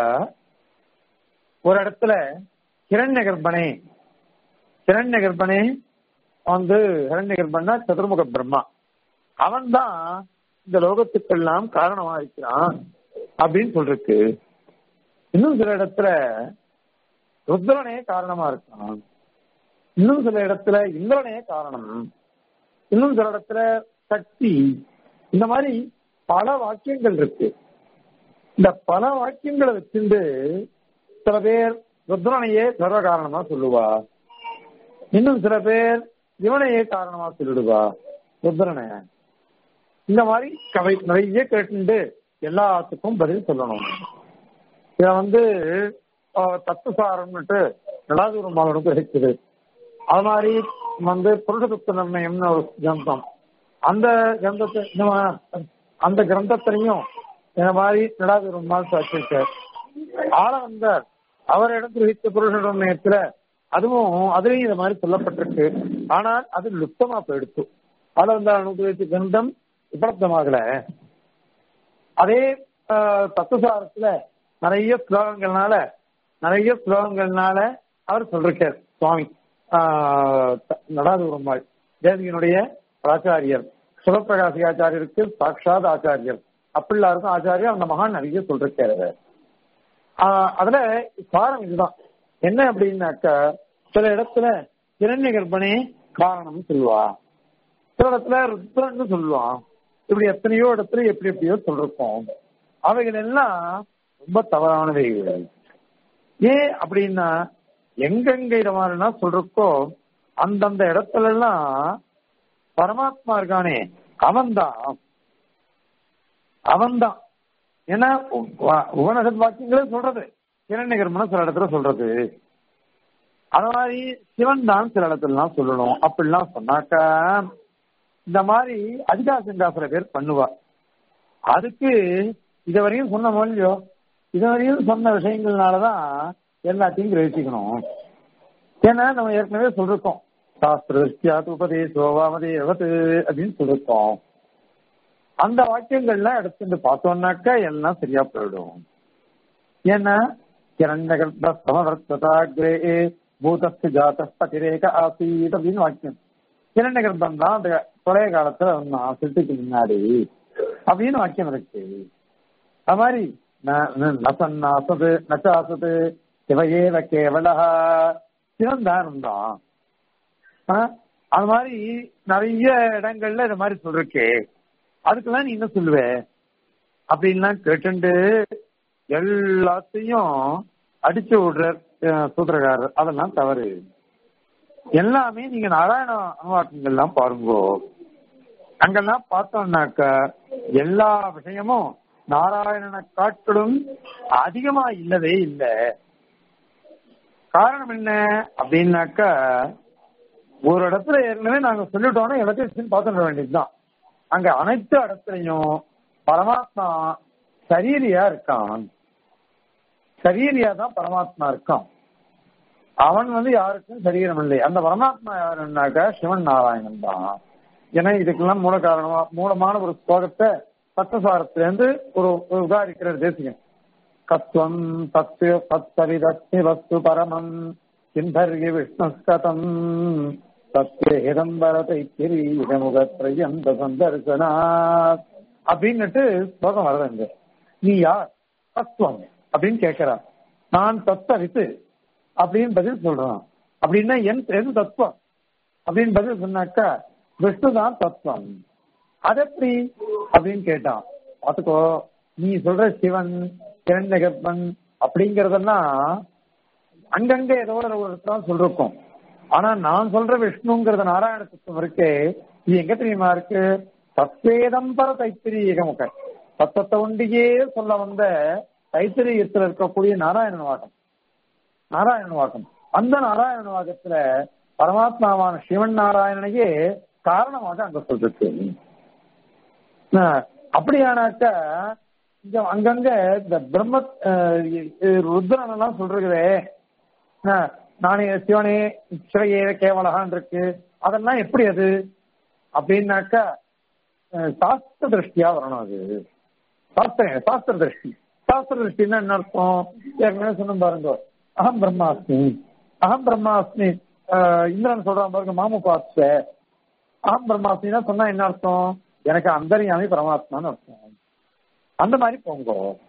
ஒரு இடத்துல கிரண்ய கர்ப்பனே கிரண்ய கர்ப்பனே வந்து ஹரண்ய கர்ப்பன்னா சதுர்முக பிரம்மா அவன் தான் இந்த லோகத்துக்கெல்லாம் காரணமா இருக்கிறான் அப்படின்னு சொல்லிருக்கு இன்னும் சில இடத்துல ருத்ரனே காரணமா இருக்கான் இன்னும் சில இடத்துல இந்திரனே காரணம் இன்னும் சில இடத்துல சக்தி இந்த மாதிரி பல வாக்கியங்கள் இருக்கு இந்த பல வாக்கியங்களை வச்சிருந்து சில பேர் ருத்ரனையே சர்வ காரணமா சொல்லுவா இன்னும் சில பேர் இவனையே காரணமா சொல்லிடுவா ருத்ரனை இந்த மாதிரி கவை நிறைய கேட்டு எல்லாத்துக்கும் பதில் சொல்லணும் இத வந்து ஆஹ், தத்துசாரம்னுட்டு நடாதூர் மகனுக்கு இருக்குது அது மாதிரி வந்து புருஷதத்துவ நிர்ணயம்னு ஒரு கிரந்தம் அந்த கிரந்தத்தை இந்த மா- அந்த கிரந்தத்திலையும் இந்த மாதிரி நடாதூர் மாசம் வச்சிருக்கார் ஆள வந்தார் அவர் இடம் கிரகித்த புருஷ நிர்ணயத்துல அதுவும் அதுலயும் இந்த மாதிரி சொல்லப்பட்டிருக்கு ஆனால் அது லுப்தமா போயிடுச்சு ஆள வந்தார் அனுகிரகித்த கிரந்தம் உபலப்தமாகல அதே ஆஹ், தத்துவசாரத்துல நிறைய ஸ்லோகங்கள்னால நிறைய ஸ்லோகங்கள்னால அவர் சொல்றார் சுவாமி ஆஹ், த- நடாதூரம்மாள் தேவியனுடைய ஆச்சாரியர் சிவபிரகாசி ஆச்சாரியருக்கு சாட்சாத் ஆச்சாரியர் அப்பிள்ளாருக்கும் ஆச்சாரியர் அந்த மகான் நிறைய சொல்றாரு ஆஹ், அதுல காரணம் இதுதான் என்ன அப்படின்னாக்கா சில இடத்துல இரண்ய கர்ப்பனே காரணம் சொல்லுவா சில இடத்துல ருத்ரன்னு சொல்லுவான் இப்படி எத்தனையோ இடத்துல எப்படி எப்படியோ சொல்லிருக்கோம் அவைகள் எல்லாம் ரொம்ப தவறானவைகள் ஏன் அப்படின்னா எங்கெங்க இத மாதிரினா சொல்றக்கோ அந்தந்த இடத்துல எல்லாம் பரமாத்மா இருக்கானே அவன்தான் அவன்தான் ஏன்னா உ- உபனிஷத் வாக்கியங்களே சொல்றது கிரண்யகர்மன சில இடத்துல சொல்றது அது மாதிரி சிவன் தான் சில இடத்துலலாம் சொல்லணும் அப்படிலாம் சொன்னாக்கா இந்த மாதிரி அதிகாசங்கா சில பேர் பண்ணுவா அதுக்கு இதுவரையும் சொன்ன மொழியோ இதுவரையும் சொன்ன விஷயங்கள்னாலதான் எல்லாத்தையும் கிரகிக்கணும் ஏன்னா நம்ம ஏற்கனவே சொல்லிருக்கோம் சாஸ்திர திருஷ்டியாது உபதேசோவாமதே எவத்து அப்படின்னு சொல்லிருக்கோம் அந்த வாக்கியங்கள்லாம் எடுத்துட்டு பார்த்தோம்னாக்கா எல்லாம் சரியா போயிடும் ஏன்னா கிரண்யகர்ப்ப சமவர்த்ததாகிரே பூதஸ்து ஜாத பதிரேக ஆசீத் அப்படின்னு வாக்கியம் கிரண்யகர்ப்பம் தான் அந்த பழைய காலத்துல வந்தான் சிட்டுக்கு முன்னாடி அப்படின்னு வாக்கியம் இருக்கு அது மாதிரி ந- ந- நசன்னாசது நச்சாசது சிவையேவ கேவலா சிவன் தான் இருந்தான் ஆ? அது மாதிரி நிறைய இடங்கள்ல இந்த மாதிரி சொல்றக்கே அதுக்கெல்லாம் நீ என்ன சொல்லுவ அப்படின்லாம் கேட்டுண்டு எல்லாத்தையும் அடிச்சு விடுற அஹ், சூத்திரக்காரர் அதெல்லாம் தவறு எல்லாமே நீங்க நாராயண அனுவாக்கங்கள்லாம் பாருங்கோ அங்கெல்லாம் பார்த்தோம்னாக்க எல்லா விஷயமும் நாராயணனை காட்டிலும் அதிகமா இல்லவே இல்லை காரணம் என்ன அப்படின்னாக்கா ஒரு இடத்துல ஏற்கனவே நாங்க சொல்லிட்டோம்னா எல்லாத்தையும் பார்த்துட வேண்டியதுதான் அங்க அனைத்து இடத்துலையும் பரமாத்மா சரீரியா இருக்கான் சரீரியா தான் பரமாத்மா இருக்கான் அவன் வந்து யாருக்கும் சரீரம் இல்லை அந்த பரமாத்மா யாருன்னாக்கா சிவன் நாராயணன் தான் ஏன்னா இதுக்கெல்லாம் மூல காரணமா மூலமான ஒரு ஸ்லோகத்தை சத்தசாரத்திலேருந்து ஒரு ஒரு உதாரிக்கிறார் தேசிகன் கத்வம் தத்து தத்தவிதஸ்மி வஸ்து பரமம் சிந்தர்கி விஷ்ணுஸ்கதம் தத்வேதம் வரதை முகத்ரயந்த சந்தர்சனாத் அப்படின்னுட்டு ஸ்லோகம் வருதுங்க நீ யார் தத்துவம் அப்படின்னு கேட்கிறார் நான் தத்தவித்து அப்படின்னு பதில் சொல்றான் அப்படின்னா என் எது தத்துவம் அப்படின்னு பதில் சொன்னாக்கா விஷ்ணு தான் தத்துவம் அது எப்படி அப்படின்னு கேட்டான் பார்த்துக்கோ நீ சொல்ற சிவன் கிரண்யகப்பன் அப்படிங்கறதெல்லாம் அங்கங்க ஏதோ ஒரு இடத்துல சொல்லிருக்கோம் ஆனா நான் சொல்ற விஷ்ணுங்கிறது நாராயண தத்துவம் இருக்கு இது எங்க தெரியுமா இருக்கு தத்வேதம் பர தைத்திரியகமுக தத்துவத்தை ஒண்டியே சொல்ல வந்த தைத்திரியத்தில் இருக்கக்கூடிய நாராயணன் வாக்கம் நாராயண வாக்கம் அந்த நாராயண வாக்கத்துல பரமாத்மாவான சிவன் நாராயணனையே காரணமாக அங்க சொல்றது அப்படியானாக்க இங்க அங்கங்க இந்த பிரம்ம ருத்ரன் எல்லாம் சொல்றதே நானே சிவனே சிறையே கேவலகான் இருக்கு அதெல்லாம் எப்படி அது அப்படின்னாக்கா சாஸ்திர திருஷ்டியா வரணும் அது சாஸ்திர சாஸ்திர திருஷ்டி சாஸ்திர திருஷ்டின்னா என்ன அர்த்தம் ஏற்கனவே சொன்ன பாருங்க அகம் பிரம்மாஸ்மி அகம் பிரம்மாஸ்மி இந்திரன் சொல்றான் பாருங்க மாமுபாஸ்வ அகம் பிரம்மாஸ்மின்னா சொன்னா என்ன அர்த்தம் எனக்கு அந்தரியாமி பரமாத்மான்னு அர்த்தம் அந்த மாதிரி போங்க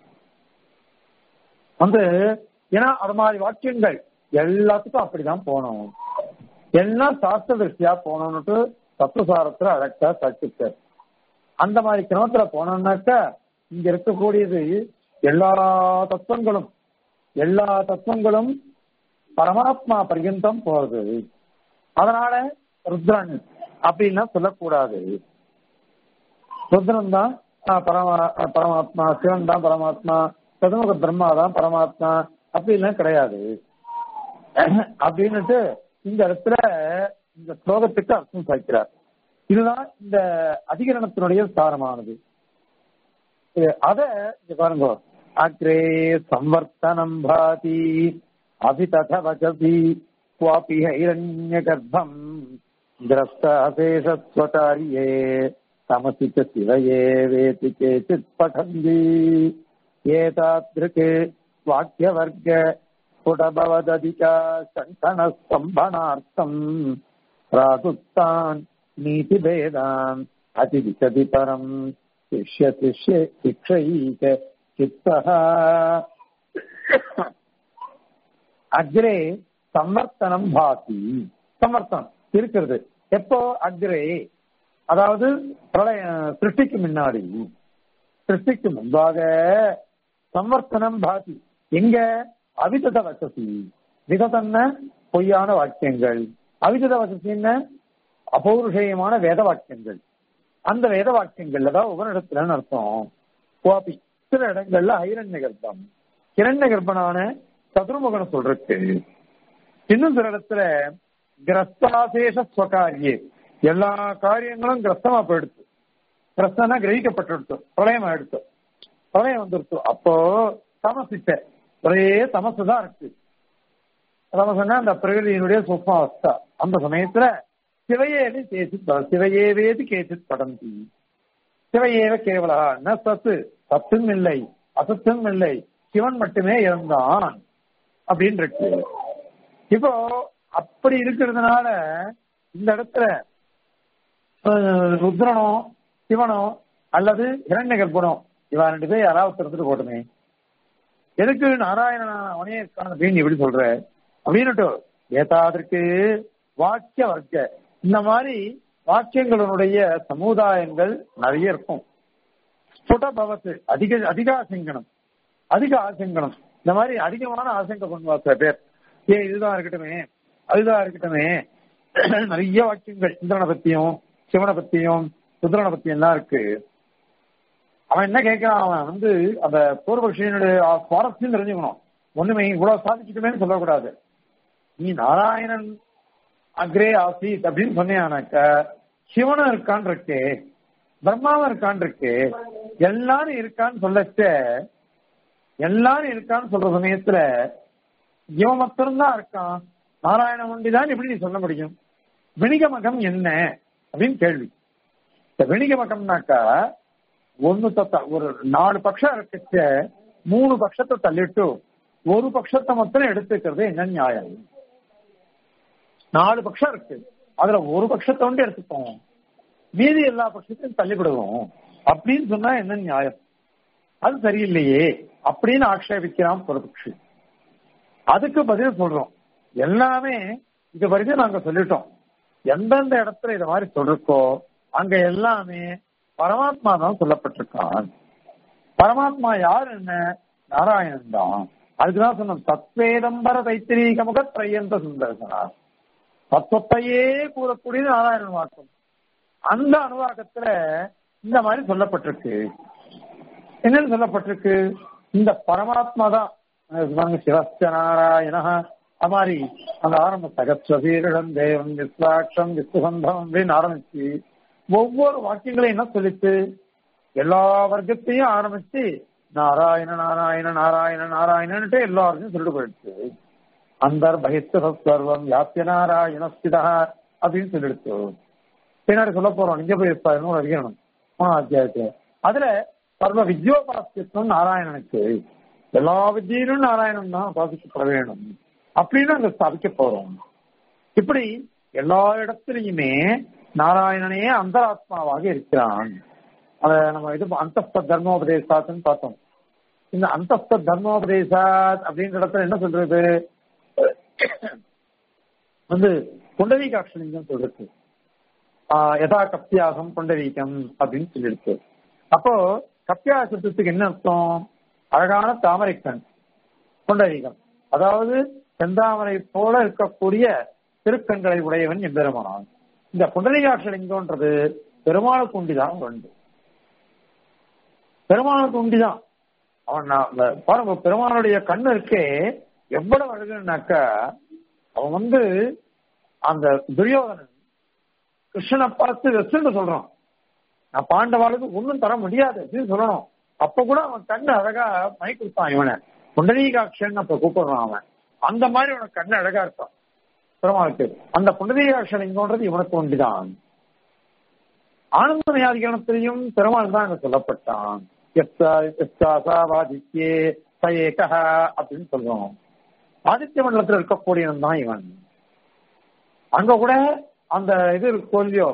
வந்து ஏன்னா அது மாதிரி வாக்கியங்கள் எல்லாத்துக்கும் அப்படிதான் போகணும் எல்லாம் சாஸ்திர திருஷ்டியா போகணும்னுட்டு தத்துவசாரத்துல அழகா கற்றுக்கார் அந்த மாதிரி கிரமத்துல போனோம்னாக்கா இங்க இருக்கக்கூடியது எல்லா தத்துவங்களும் எல்லா தத்துவங்களும் பரமாத்மா பர்யந்தம் போறது அதனால ருத்ரன் அப்படின்னா சொல்லக்கூடாது ருத்ரன் தான் பரமா பரமாத்மா சிவன் தான் பரமாத்மா சதுமுக பிரம்மா தான் பரமாத்மா அப்படின்லாம் கிடையாது அப்படின்னுட்டு இந்த இடத்துல இந்த ஸ்லோகத்துக்கு அர்த்தம் சாய்க்கிறார் இதுதான் இந்த அதிகரணத்தினுடைய சாரமானது அத இங்க பாருங்க அக்ரே சம்வர்த்தனம் பாதி அபிதத வகபி குவாபி ஹைரண்ய கர்ப்பம் திரஸ்தாசேஷஸ்வகாரியே தமசி சிவயே வேதி கேச்சித் படந்தி ஏதாத்ருக்கு வாக்கியவர்க்க ஸ்புடபவததிகா சங்கன ஸ்தம்பனார்த்தம் ராகுஸ்தான் நீதிபேதான் அதிவிசதி பரம் சிஷ்ய சிஷ்ய சிக்ஷைக சித்தः அக்ரே சமர்த்தனம் பாசி சமர்த்தனம் இருக்கிறது எப்போ அக்ரே அதாவது பிரளய சிருஷ்டிக்கு முன்னாடி சிருஷ்டிக்கு முன்பாக சமர்த்தனம் பாசி எங்க அவிதத வசதி விததன்ன பொய்யான வாக்கியங்கள் அவிதத வசதின்னு அபௌருஷயமான வேத வாக்கியங்கள் அந்த வேத வாக்கியங்கள்ல தான் உபனிடத்துலன்னு அர்த்தம் கோபி சில இடங்கள்ல ஐரண்ய கர்ப்பம் கிரண்ய கர்ப்பனான சதுர்முகன சொல்றதுக்கு இன்னும் சில இடத்துல கிரஸ்தாசேஷ ஸ்வகாரியே எல்லா காரியங்களும் கிரஸ்தமா போயிடுச்சு கிரஸ்தனா கிரகிக்கப்பட்டு பிரளயம் ஆயிடுச்சு பிரளயம் வந்துருச்சு அப்போ தமசிட்ட ஒரே தமசு தான் இருக்கு தமசுன்னா அந்த பிரகிருதியினுடைய சுப்மாவஸ்தா அந்த சமயத்துல சிவையேவி கேசித் சிவையேவேதி கேசித் படந்தி சிவையேவ கேவலா ந சத்து சத்தும் இல்லை அசத்தும் இல்லை சிவன் மட்டுமே இருந்தான் அப்படின்னு இருக்கு இப்போ அப்படி இருக்கிறதுனால இந்த இடத்துல ருத்ரனோ சிவனோ அல்லது இரண்ய கர்ப்பனோ இவன் ரெண்டு பேர் யாராவது திறந்துட்டு போட்டுமே எதுக்கு நாராயண அவனே இருக்கான் அப்படின்னு எப்படி சொல்ற அப்படின்னுட்டு ஏதாதற்கு வாக்கிய வர்க்க இந்த மாதிரி வாக்கியங்களுடைய சமுதாயங்கள் நிறைய இருக்கும் ஸ்புட பவத்து அதிக அதிக ஆசங்கனம் அதிக ஆசங்கனம் இந்த மாதிரி அதிகமான ஆசங்க பண்ணுவா சில பேர் ஏ இதுதான் இருக்கட்டுமே அதுதான் இருக்கட்டுமே நிறைய வாக்கியங்கள் இந்திரனை பத்தியும் சிவனை பத்தியும் ருத்ரனை பத்தியும் எல்லாம் இருக்கு அவன் என்ன கேட்கிறான் அவன் வந்து அந்த பூர்வபக்ஷியனுடைய சுவாரஸ்யம் தெரிஞ்சுக்கணும் ஒண்ணுமே இவ்வளவு சாதிச்சுக்கணும்னு சொல்லக்கூடாது நீ நாராயணன் அக்ரே ஆசீத் அப்படின்னு சொன்னியானாக்க சிவனும் இருக்கான் இருக்கு பிரம்மாவும் இருக்கான் இருக்கு எல்லாரும் இருக்கான்னு சொல்லச்ச எல்லாரும் இருக்கான்னு சொல்ற சமயத்துல இவன் மட்டும்தான் இருக்கான் நாராயண ஒண்டிதான் எப்படி நீ சொல்ல முடியும் விணிகமகம் என்ன அப்படின்னு கேள்வி இந்த விணிகமகம்னாக்கா ஒன்னு தத்த ஒரு நாலு பட்சம் இருக்கச்ச மூணு பட்சத்தை தள்ளிட்டு ஒரு பட்சத்தை மட்டும் எடுத்துக்கிறது என்ன நியாயம் நாலு பட்சம் இருக்கு அதுல ஒரு பட்சத்தை வந்து எடுத்துப்போம் மீதி எல்லா பட்சத்தையும் தள்ளிவிடுவோம் அப்படின்னு சொன்னா என்ன நியாயம் அது சரியில்லையே அப்படின்னு ஆக்ஷேபிக்கிறான் பொறுப்பட்சி அதுக்கு பதில் சொல்றோம் எல்லாமே இது வரைக்கும் நாங்க சொல்லிட்டோம் எந்தெந்த இடத்துல இத மாதிரி சொல்லிருக்கோ அங்க எல்லாமே பரமாத்மா தான் சொல்லப்பட்டிருக்கான் பரமாத்மா யார் என்ன நாராயணன் தான் அதுக்குதான் சொன்னோம் தத்வேதம்பர தைத்திரீக முக திரையந்த சுந்தரசனார் தத்துவத்தையே கூறக்கூடிய நாராயணன் வாக்கம் அந்த அனுவாகத்துல இந்த மாதிரி சொல்லப்பட்டிருக்கு என்னன்னு சொல்லப்பட்டிருக்கு இந்த பரமாத்மா தான் சிவஸ்த நாராயண அது மாதிரி அந்த ஆரம்ப சகஸ்வசீரிடம் தேவம் விஸ்வாட்சம் விஸ்வசந்தம் அப்படின்னு ஆரம்பிச்சு ஒவ்வொரு வாக்கியங்களையும் என்ன சொல்லிச்சு எல்லா வர்க்கத்தையும் ஆரம்பிச்சு நாராயண நாராயண நாராயண நாராயணன்ட்டு எல்லாருக்கும் சொல்லிட்டு போயிடுச்சு அந்தர் பகித்த சர்வம் யாத்திய நாராயண ஸ்திதா அப்படின்னு சொல்லிடுச்சு பின்னாடி சொல்ல போறோம் நீங்க போய் இருப்பாருன்னு அறியணும் அத்தியாயத்துல அதுல சர்வ வித்யோபாசியத்துவம் நாராயணனுக்கு எல்லா வித்தியிலும் நாராயணன் தான் உபாசிக்கப்பட வேணும் அப்படின்னு அங்க ஸ்தாபிக்க போறோம் இப்படி எல்லா இடத்துலயுமே நாராயணனே அந்தராத்மாவாக இருக்கிறான் அத நம்ம இது அந்தஸ்த தர்மோபதேசாத்துன்னு பார்த்தோம் இந்த அந்தஸ்த தர்மோபதேசாத் அப்படின்ற இடத்துல என்ன சொல்றது வந்து புண்டரீகாட்சலிங்கம் சொல்றது யதா கப்பியாசம் புண்டரீகம் அப்படின்னு சொல்லியிருக்கு அப்போ கப்பியாசத்துக்கு என்ன அர்த்தம் அழகான தாமரைக்கண் புண்டரீகம் அதாவது செந்தாமரை போல இருக்கக்கூடிய திருக்கண்களை உடையவன் எம்பெருமானான் இந்த புண்டரீகாட்சலிங்கம்ன்றது பெருமாளுக்கு உண்டிதான் உண்டு பெருமாளுக்கு உண்டிதான் அவன் பாருங்க பெருமானுடைய கண்ணு இருக்கே எவ்வளவு அழகுனாக்கா அவன் வந்து அந்த துரியோதனன் கிருஷ்ணனை பார்த்து வெஸ்ட்னு சொல்றான் நான் பாண்டவாளுக்கு ஒன்றும் தர முடியாது அப்படின்னு சொல்லணும் அப்ப கூட அவன் கண்ணு அழகா மை கொடுத்தான் இவனை புண்டரீகாட்சன் அப்ப கூப்பிடுறான் அவன் அந்த மாதிரி அவனுக்கு கண்ணு அழகா இருக்கான் பெருமாளுக்கு அந்த புண்டரீகாட்சன் இங்கன்றது இவனுக்கு ஒன்றுதான் ஆனந்த நியாதிகரணத்திலையும் பெருமாள் தான் அங்க சொல்லப்பட்டான் வாதித்யே சயேகா அப்படின்னு சொல்றோம் ஆதித்ய மண்டலத்தில் இருக்கக்கூடியவன் தான் இவன் அங்க கூட அந்த இது கோல்வியோ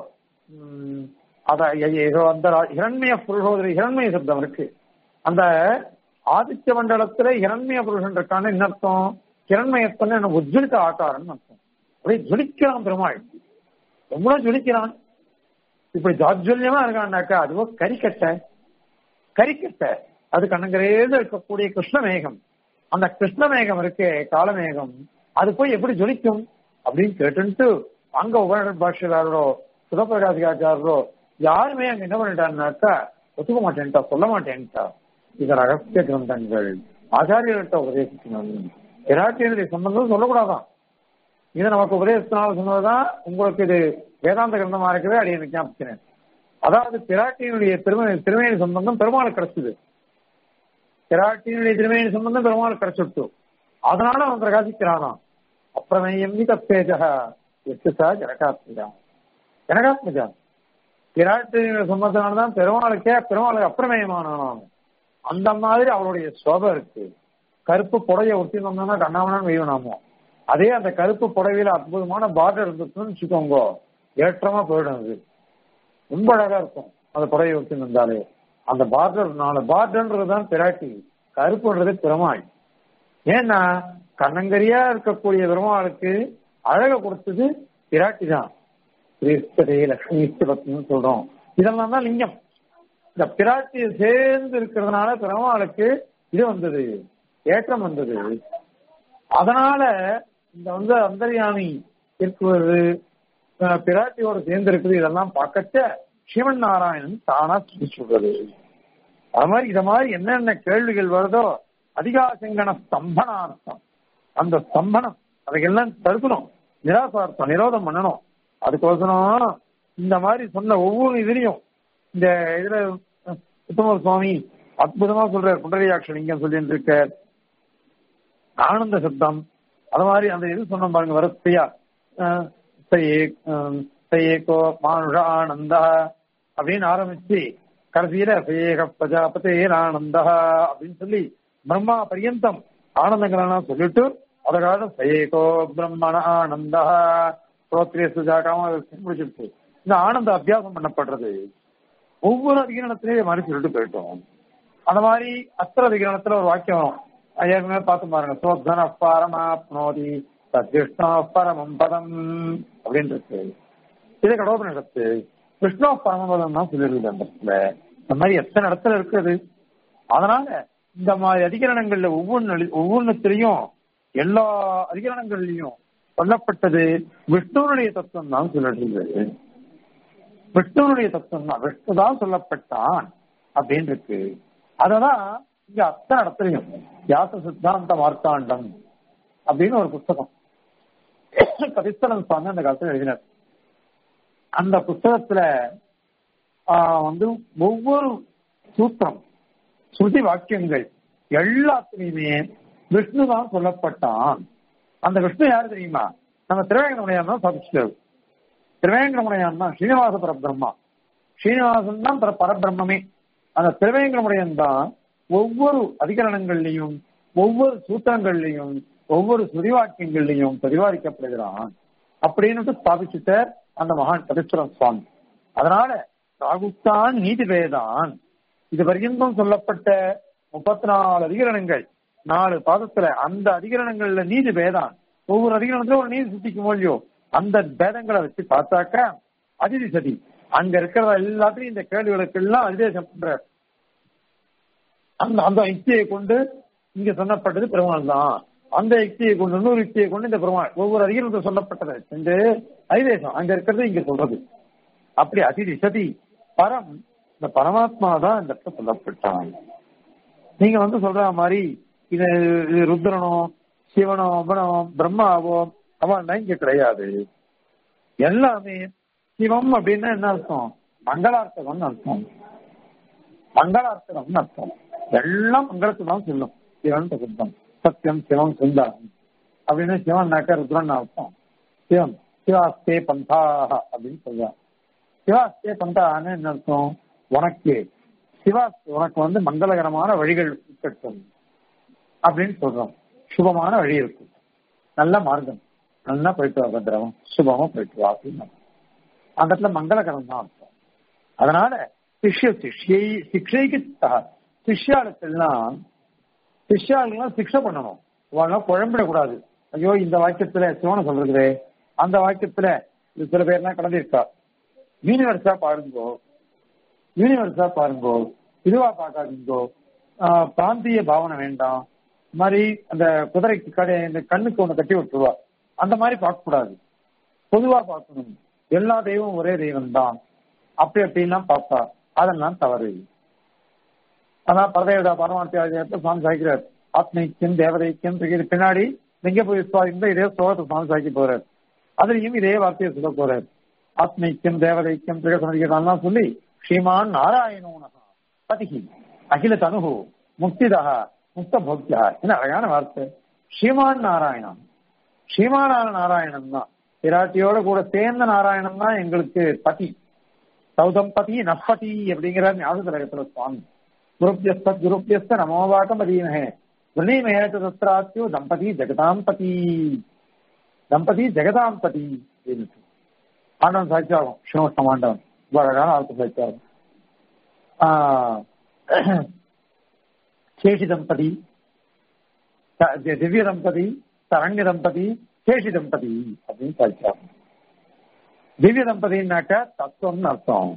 அத அந்த இரண்மய புருஷோதரி இரண்மய சப்தம் இருக்கு அந்த ஆதித்ய மண்டலத்துல இரண்மய புருஷன் இருக்கான்னு என்ன அர்த்தம் கிரண்மயத்தன்னு என்ன உஜ்ஜலித்த ஆக்காரன்னு அர்த்தம் அப்படியே ஜொலிக்கிறான் பெருமாள் ரொம்ப ஜொலிக்கிறான் இப்படி ஜாஜ்வல்யமா இருக்கான்னாக்கா அதுவும் கரிக்கட்டை கரிக்கட்டை அது கண்ணங்கரேது இருக்கக்கூடிய கிருஷ்ணமேகம் அந்த கிருஷ்ணமேகம் இருக்கே காலமேகம் அது போய் எப்படி ஜொலிக்கும் அப்படின்னு கேட்டுன்ட்டு அங்க உபநட பாஷ்யக்காரரோ சுதப்பிரகாசிகாச்சாரரோ யாருமே அங்க என்ன பண்ணிட்டாருனாக்கா ஒத்துக்க மாட்டேன்ட்டா சொல்ல மாட்டேன்ட்டா இது ரகசிய கிரந்தங்கள் ஆச்சாரியர்கிட்ட உபதேசிக்கணும் விராட்டியனுடைய சம்பந்தம் சொல்லக்கூடாதான் இதை நமக்கு உபதேசத்தினால சொன்னதுதான் உங்களுக்கு இது வேதாந்த கிரந்தமா இருக்கவே அடி எனக்கு ஞாபகிக்கிறேன் அதாவது பிராட்டியினுடைய திருமண திருமேனி சம்பந்தம் பெருமாள் கிடைச்சது பிராட்டியினுடைய திருமேனி சம்பந்தம் பெருமாள் கிடைச்சிட்டு அதனால அவன் பிரகாசிக்கிறானா அப்பிரமேயம் தப்பேஜா எட்டுசா ஜனகாத்மஜா ஜனகாத்மஜா பிராட்டியினுடைய சம்பந்தத்தினால்தான் பெருமாளுக்கே பெருமாளுக்கு அப்பிரமேயமானான் அந்த மாதிரி அவளுடைய சோபம் இருக்கு கருப்பு புடைய ஒட்டி வந்தோம்னா கண்ணாமணன் வெய்வனாமோ அதே அந்த கருப்பு புடவையில அற்புதமான பார்டர் இருந்துச்சுன்னு வச்சுக்கோங்க ஏற்றமா போயிடும் அது ரொம்ப அழகா இருக்கும் அந்த புடவை ஒட்டி வந்தாலே அந்த பார்டர் நாலு பார்டர்ன்றதுதான் பிராட்டி கருப்புன்றது பெருமாள் ஏன்னா கண்ணங்கரியா இருக்கக்கூடிய பெருமாளுக்கு அழக கொடுத்தது பிராட்டி தான் ஸ்ரீஸ்தரே லட்சுமி பத்னு சொல்றோம் இதெல்லாம் தான் லிங்கம் இந்த பிராட்டி சேர்ந்து இருக்கிறதுனால பெருமாளுக்கு இது வந்தது ஏற்றம் வந்தது அதனால இந்த வந்து அந்தர்யாமி இருக்கிறது அஹ், பிராட்டியோட சேர்ந்து இருக்குது இதெல்லாம் பார்க்கச்ச சிவன் நாராயணன் தானா சொல்லி சொல்றது அது மாதிரி இத மாதிரி என்னென்ன கேள்விகள் வருதோ அதிகாசங்கன ஸ்தம்பனார்த்தம் அந்த ஸ்தம்பனம் அதையெல்லாம் தடுக்கணும் நிராசார்த்தம் நிரோதம் பண்ணணும் அதுக்கோசரம் இந்த மாதிரி சொன்ன ஒவ்வொரு இதுலயும் இந்த இதுல அஹ், உத்தம சுவாமி அற்புதமா சொல்றார் புண்டரியாட்சலிங்கம் சொல்லிட்டு இருக்கார் ஆனந்த சப்தம் அது மாதிரி அந்த இது சொன்ன பாருங்க வரிசையா அஹ், சயே- அஹ், சயேகோ மானுஷ ஆனந்தா அப்படின்னு ஆரம்பிச்சு கடைசியில சயேக பிரஜாபதே ஆனந்தா அப்படின்னு சொல்லி பிரம்மா பரியந்தம் ஆனந்தங்களா சொல்லிட்டு அதற்காக சயேகோ பிரம்மண ஆனந்தா ஸ்ரோத்ரிய சுஜாகாம முடிச்சிருச்சு இந்த ஆனந்த அபியாசம் பண்ணப்படுறது ஒவ்வொரு அதிகரணத்திலையும் இது மாதிரி சொல்லிட்டு போயிட்டோம் அந்த மாதிரி அஸ்திர அதிகரணத்துல ஒரு வாக்கியம் ஏற்கனவே பார்த்து பாருங்க சோத்தன பரமாப்னோதி சத்விஷ்ணோ பரமம் பதம் அப்படின்னு இருக்கு இது கடவுபனிடத்து விஷ்ணு பரமபதம் தான் சொல்லியிருக்கு அந்த இடத்துல இந்த மாதிரி எத்தனை இடத்துல இருக்குது அதனால இந்த மாதிரி அதிகரணங்கள்ல ஒவ்வொன்று ஒவ்வொன்றுத்திலையும் எல்லா அதிகரணங்கள்லயும் சொல்லப்பட்டது விஷ்ணுனுடைய தத்துவம் தான் சொல்லிட்டு விஷ்ணுனுடைய தத்துவம் தான் விஷ்ணு தான் சொல்லப்பட்டான் அப்படின்னு இருக்கு அததான் இங்க அத்தனை இடத்துலையும் வியாச சித்தாந்த மார்த்தாண்டம் அப்படின்னு ஒரு புஸ்தகம் கதிஸ்தலன் சுவாமி அந்த காலத்துல எழுதினார் அந்த புஸ்தகத்துல ஆஹ், வந்து ஒவ்வொரு சூத்திரம் ஸ்ருதி வாக்கியங்கள் எல்லாத்துலயுமே விஷ்ணு தான் சொல்லப்பட்டான் அந்த விஷ்ணு யாரு தெரியுமா நம்ம திருவேங்கடமுடையான் தான் சாதிச்சிட்டாரு திருவேங்கடமுடையான் தான் ஸ்ரீனிவாச பரபிரம்மா ஸ்ரீனிவாசன் தான் பர- பரபிரம்மே அந்த திருவேங்கடமுடையன் தான் ஒவ்வொரு அதிகரணங்கள்லையும் ஒவ்வொரு சூத்திரங்கள்லையும் ஒவ்வொரு சுரிவாக்கியங்கள்லையும் பிரதிபாதிக்கப்படுகிறான் அப்படின்னு ஸ்தாபிச்சுட்ட அந்த மகான் கதீஸ்வரன் சுவாமி அதனால ராகுத்தான் நீதி வேதான் இது பர்யந்தம் சொல்லப்பட்ட முப்பத்தி நாலு அதிகரணங்கள் நாலு பாதத்துல அந்த அதிகரணங்கள்ல நீதி வேதான் ஒவ்வொரு அதிகரணத்துல ஒரு நீதி சித்திக்கும் இல்லையோ அந்த பேதங்களை வச்சு பார்த்தாக்க அதிதி சதி அங்க இருக்கிற எல்லாத்தையும் இந்த கேள்விகளுக்கு எல்லாம் அதிதேசம் பண்ற அந்த அந்த யுக்தியை கொண்டு இங்க சொல்லப்பட்டது பெருமாள் தான் அந்த யுக்தியை கொண்டு இன்னொரு யுக்தியை கொண்டு இந்த பெருமாள் ஒவ்வொரு அதிகாரத்தில் சொல்லப்பட்டது சென்று ஐதேசம் அங்க இருக்கிறது இங்க சொல்றது அப்படி அதிதி சதி பரம் இந்த பரமாத்மா தான் இந்த இடத்துல சொல்லப்பட்டான் நீங்க வந்து சொல்ற மாதிரி இது இது ருத்ரனோ சிவனோ அவனோ பிரம்மாவோ அவன் இங்க கிடையாது எல்லாமே சிவம் அப்படின்னா என்ன அர்த்தம் மங்களார்த்தகம்னு அர்த்தம் மங்களார்த்தகம்னு அர்த்தம் எல்லாம் மங்களத்தை தான் சொல்லும் சிவன் சுத்தம் சத்தியம் சிவம் சுந்தரம் அப்படின்னு சிவன்னாக்க ருத்ரன் அர்த்தம் சிவம் சிவாஸ்தே பந்தாக அப்படின்னு சொல்றான் சிவாஸ்தே பந்தான்னு என்ன அர்த்தம் உனக்கு சிவா உனக்கு வந்து மங்களகரமான வழிகள் இருக்கட்டும் அப்படின்னு சொல்றோம் சுபமான வழி இருக்கு நல்ல மார்க்கம் நல்லா போயிட்டு வா பத்திரம் சுபமா போயிட்டு வா அப்படின்னு அந்த இடத்துல மங்களகரம் தான் அர்த்தம் அதனால சிஷ்ய சிஷ்யை சிக்ஷைக்கு சிஷ்யாளுக்கெல்லாம் சிஷ்யாளுக்கெல்லாம் சிக்ஷை பண்ணணும் அவங்க குழம்பிடக்கூடாது ஐயோ இந்த வாக்கியத்துல சிவனை சொல்றது அந்த வாக்கியத்துல இது சில பேர்லாம் கடந்திருக்கா யூனிவர்ஸா பாருங்கோ யூனிவர்ஸா பாருங்கோ இதுவா பார்க்காதீங்கோ ஆஹ் பிராந்திய பாவனை வேண்டாம் இந்த மாதிரி அந்த குதிரைக்கு கடை இந்த கண்ணுக்கு ஒண்ணு கட்டி விட்டுருவா அந்த மாதிரி பார்க்க கூடாது பொதுவா பார்க்கணும் எல்லா தெய்வம் ஒரே தெய்வம் தான் அப்படி அப்படின்லாம் பார்த்தா அதெல்லாம் தவறு அதான் பரதேவதா பரமாத்தியாஜயத்தை சுவாமி சாய்க்கிறார் ஆத்மைக்கியம் தேவதைக்கியம் இது பின்னாடி லிங்க போய் இந்த இதே ஸ்லோகத்தை சுவாமி சாய்க்க போறார் அதுலயும் இதே வார்த்தையை சொல்ல போறார் ஆத்மைக்கியம் தேவதைக்கியம் திரகசமதிக்கலாம் சொல்லி ஸ்ரீமான் நாராயணோனகா பதிகி அகில தனுகு முக்திதா முக்த போக்யா என்ன அழகான வார்த்தை ஸ்ரீமான் நாராயணன் ஸ்ரீமானான நாராயணன் தான் பிராட்டியோட கூட சேர்ந்த நாராயணன் தான் எங்களுக்கு பதி சௌதம்பதி நப்பதி அப்படிங்கிற ஞாபகத்துல சுவாமி குருப்பியஸ்த குருப்பியஸ்த நமோவாக்கம் அதீனஹே குணீமேன தத்ராத்யோ தம்பதி ஜெகதாம் பதி தம்பதி ஜெகதாம் பதி அப்படின்னு ஆண்டவன் சாட்சியாகும் ஸ்ரீமஷ்ணம் ஆண்டவன் ரொம்ப அழகான ஆழ்த்த சாட்சியாகும் சேஷி தம்பதி திவ்ய தம்பதி சரண்ய தம்பதி சேஷி தம்பதி அப்படின்னு சாட்சியாகும் திவ்ய தம்பதினாக்க தத்துவம்னு அர்த்தம்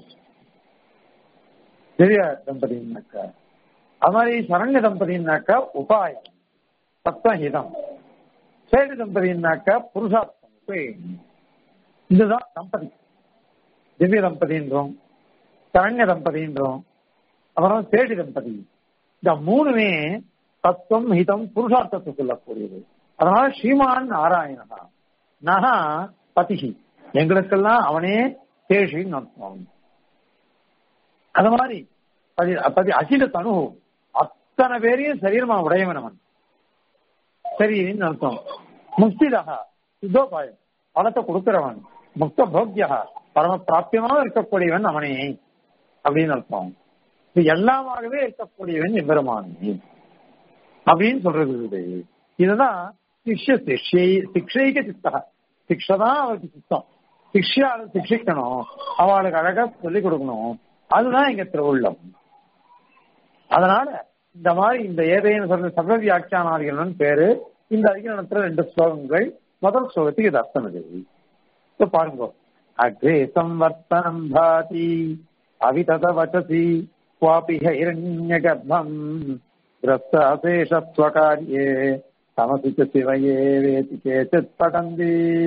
திவ்ய தம்பதினாக்க அது மாதிரி சரண்ய தம்பதினாக்க உபாயம் தத்துவஹிதம் சேடி தம்பதினாக்கா புருஷார்த்தம் இதுதான் தம்பதி திவ்ய தம்பதின்றோம் சரண்ய தம்பதின்றோம் அப்புறம் சேடி தம்பதி இந்த மூணுமே தத்துவம் ஹிதம் புருஷார்த்தத்தை சொல்லக்கூடியது அதனால ஸ்ரீமான் நாராயணா நகா பதிகி எங்களுக்கெல்லாம் அவனே சேஷின்னு அர்த்தம் அது மாதிரி பதி பதி அகில தனு அத்தனை பேரையும் சரீரமா உடையவன் அவன் சரின்னு அர்த்தம் முக்திதா சித்தோபாயம் பலத்தை கொடுக்கிறவன் முக்த போக்கியா பரம பிராப்தியமாக இருக்கக்கூடியவன் அவனே அப்படின்னு அர்த்தம் இது எல்லாமாகவே இருக்கக்கூடியவன் எம்பெருமானே அப்படின்னு சொல்றது இது இதுதான் சிஷ்ய சிஷ்யை சிக்ஷைக சித்தா சிக்ஷை தான் அவருக்கு சித்தம் சிக்ஷால சிக்ஷிக்கணும் அவளுக்கு அழகா சொல்லிக் கொடுக்கணும் அதுதான் எங்க திருவுள்ளம் அதனால இந்த மாதிரி இந்த ஏதேனும் சொல்ற சர்வ வியாக்கியானாதிகள்னு பேரு இந்த அதிகரணத்துல ரெண்டு ஸ்லோகங்கள் முதல் ஸ்லோகத்துக்கு இது அர்த்தம் இது இப்ப பாருங்க அக்ரே சம்வர்த்தனம் பாதி அவிதத வச்சசி குவாபி ஹைரண்ய கர்ப்பம் கிரஸ்தாசேஷஸ்வகாரியே தமசி ச சிவயே வேதி கேச்சித் படந்தி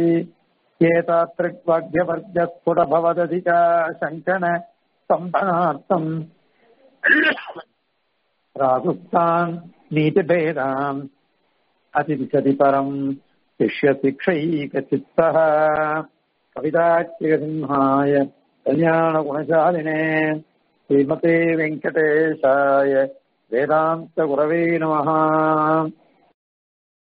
ஏதாத்ரிக்வாக்யவர்கஸ்புடபவததிகா சங்கன சம்பனார்த்தம் ராகுஸ்தான் நீதிபேதாம் அதிதிசதி பரம் शिष्यशिक्षैकचित्तः कवितात्यसिंहाय कल्याणगुणशालिने श्रीमते वेङ्कटेशाय वेदान्तगुरवे नमः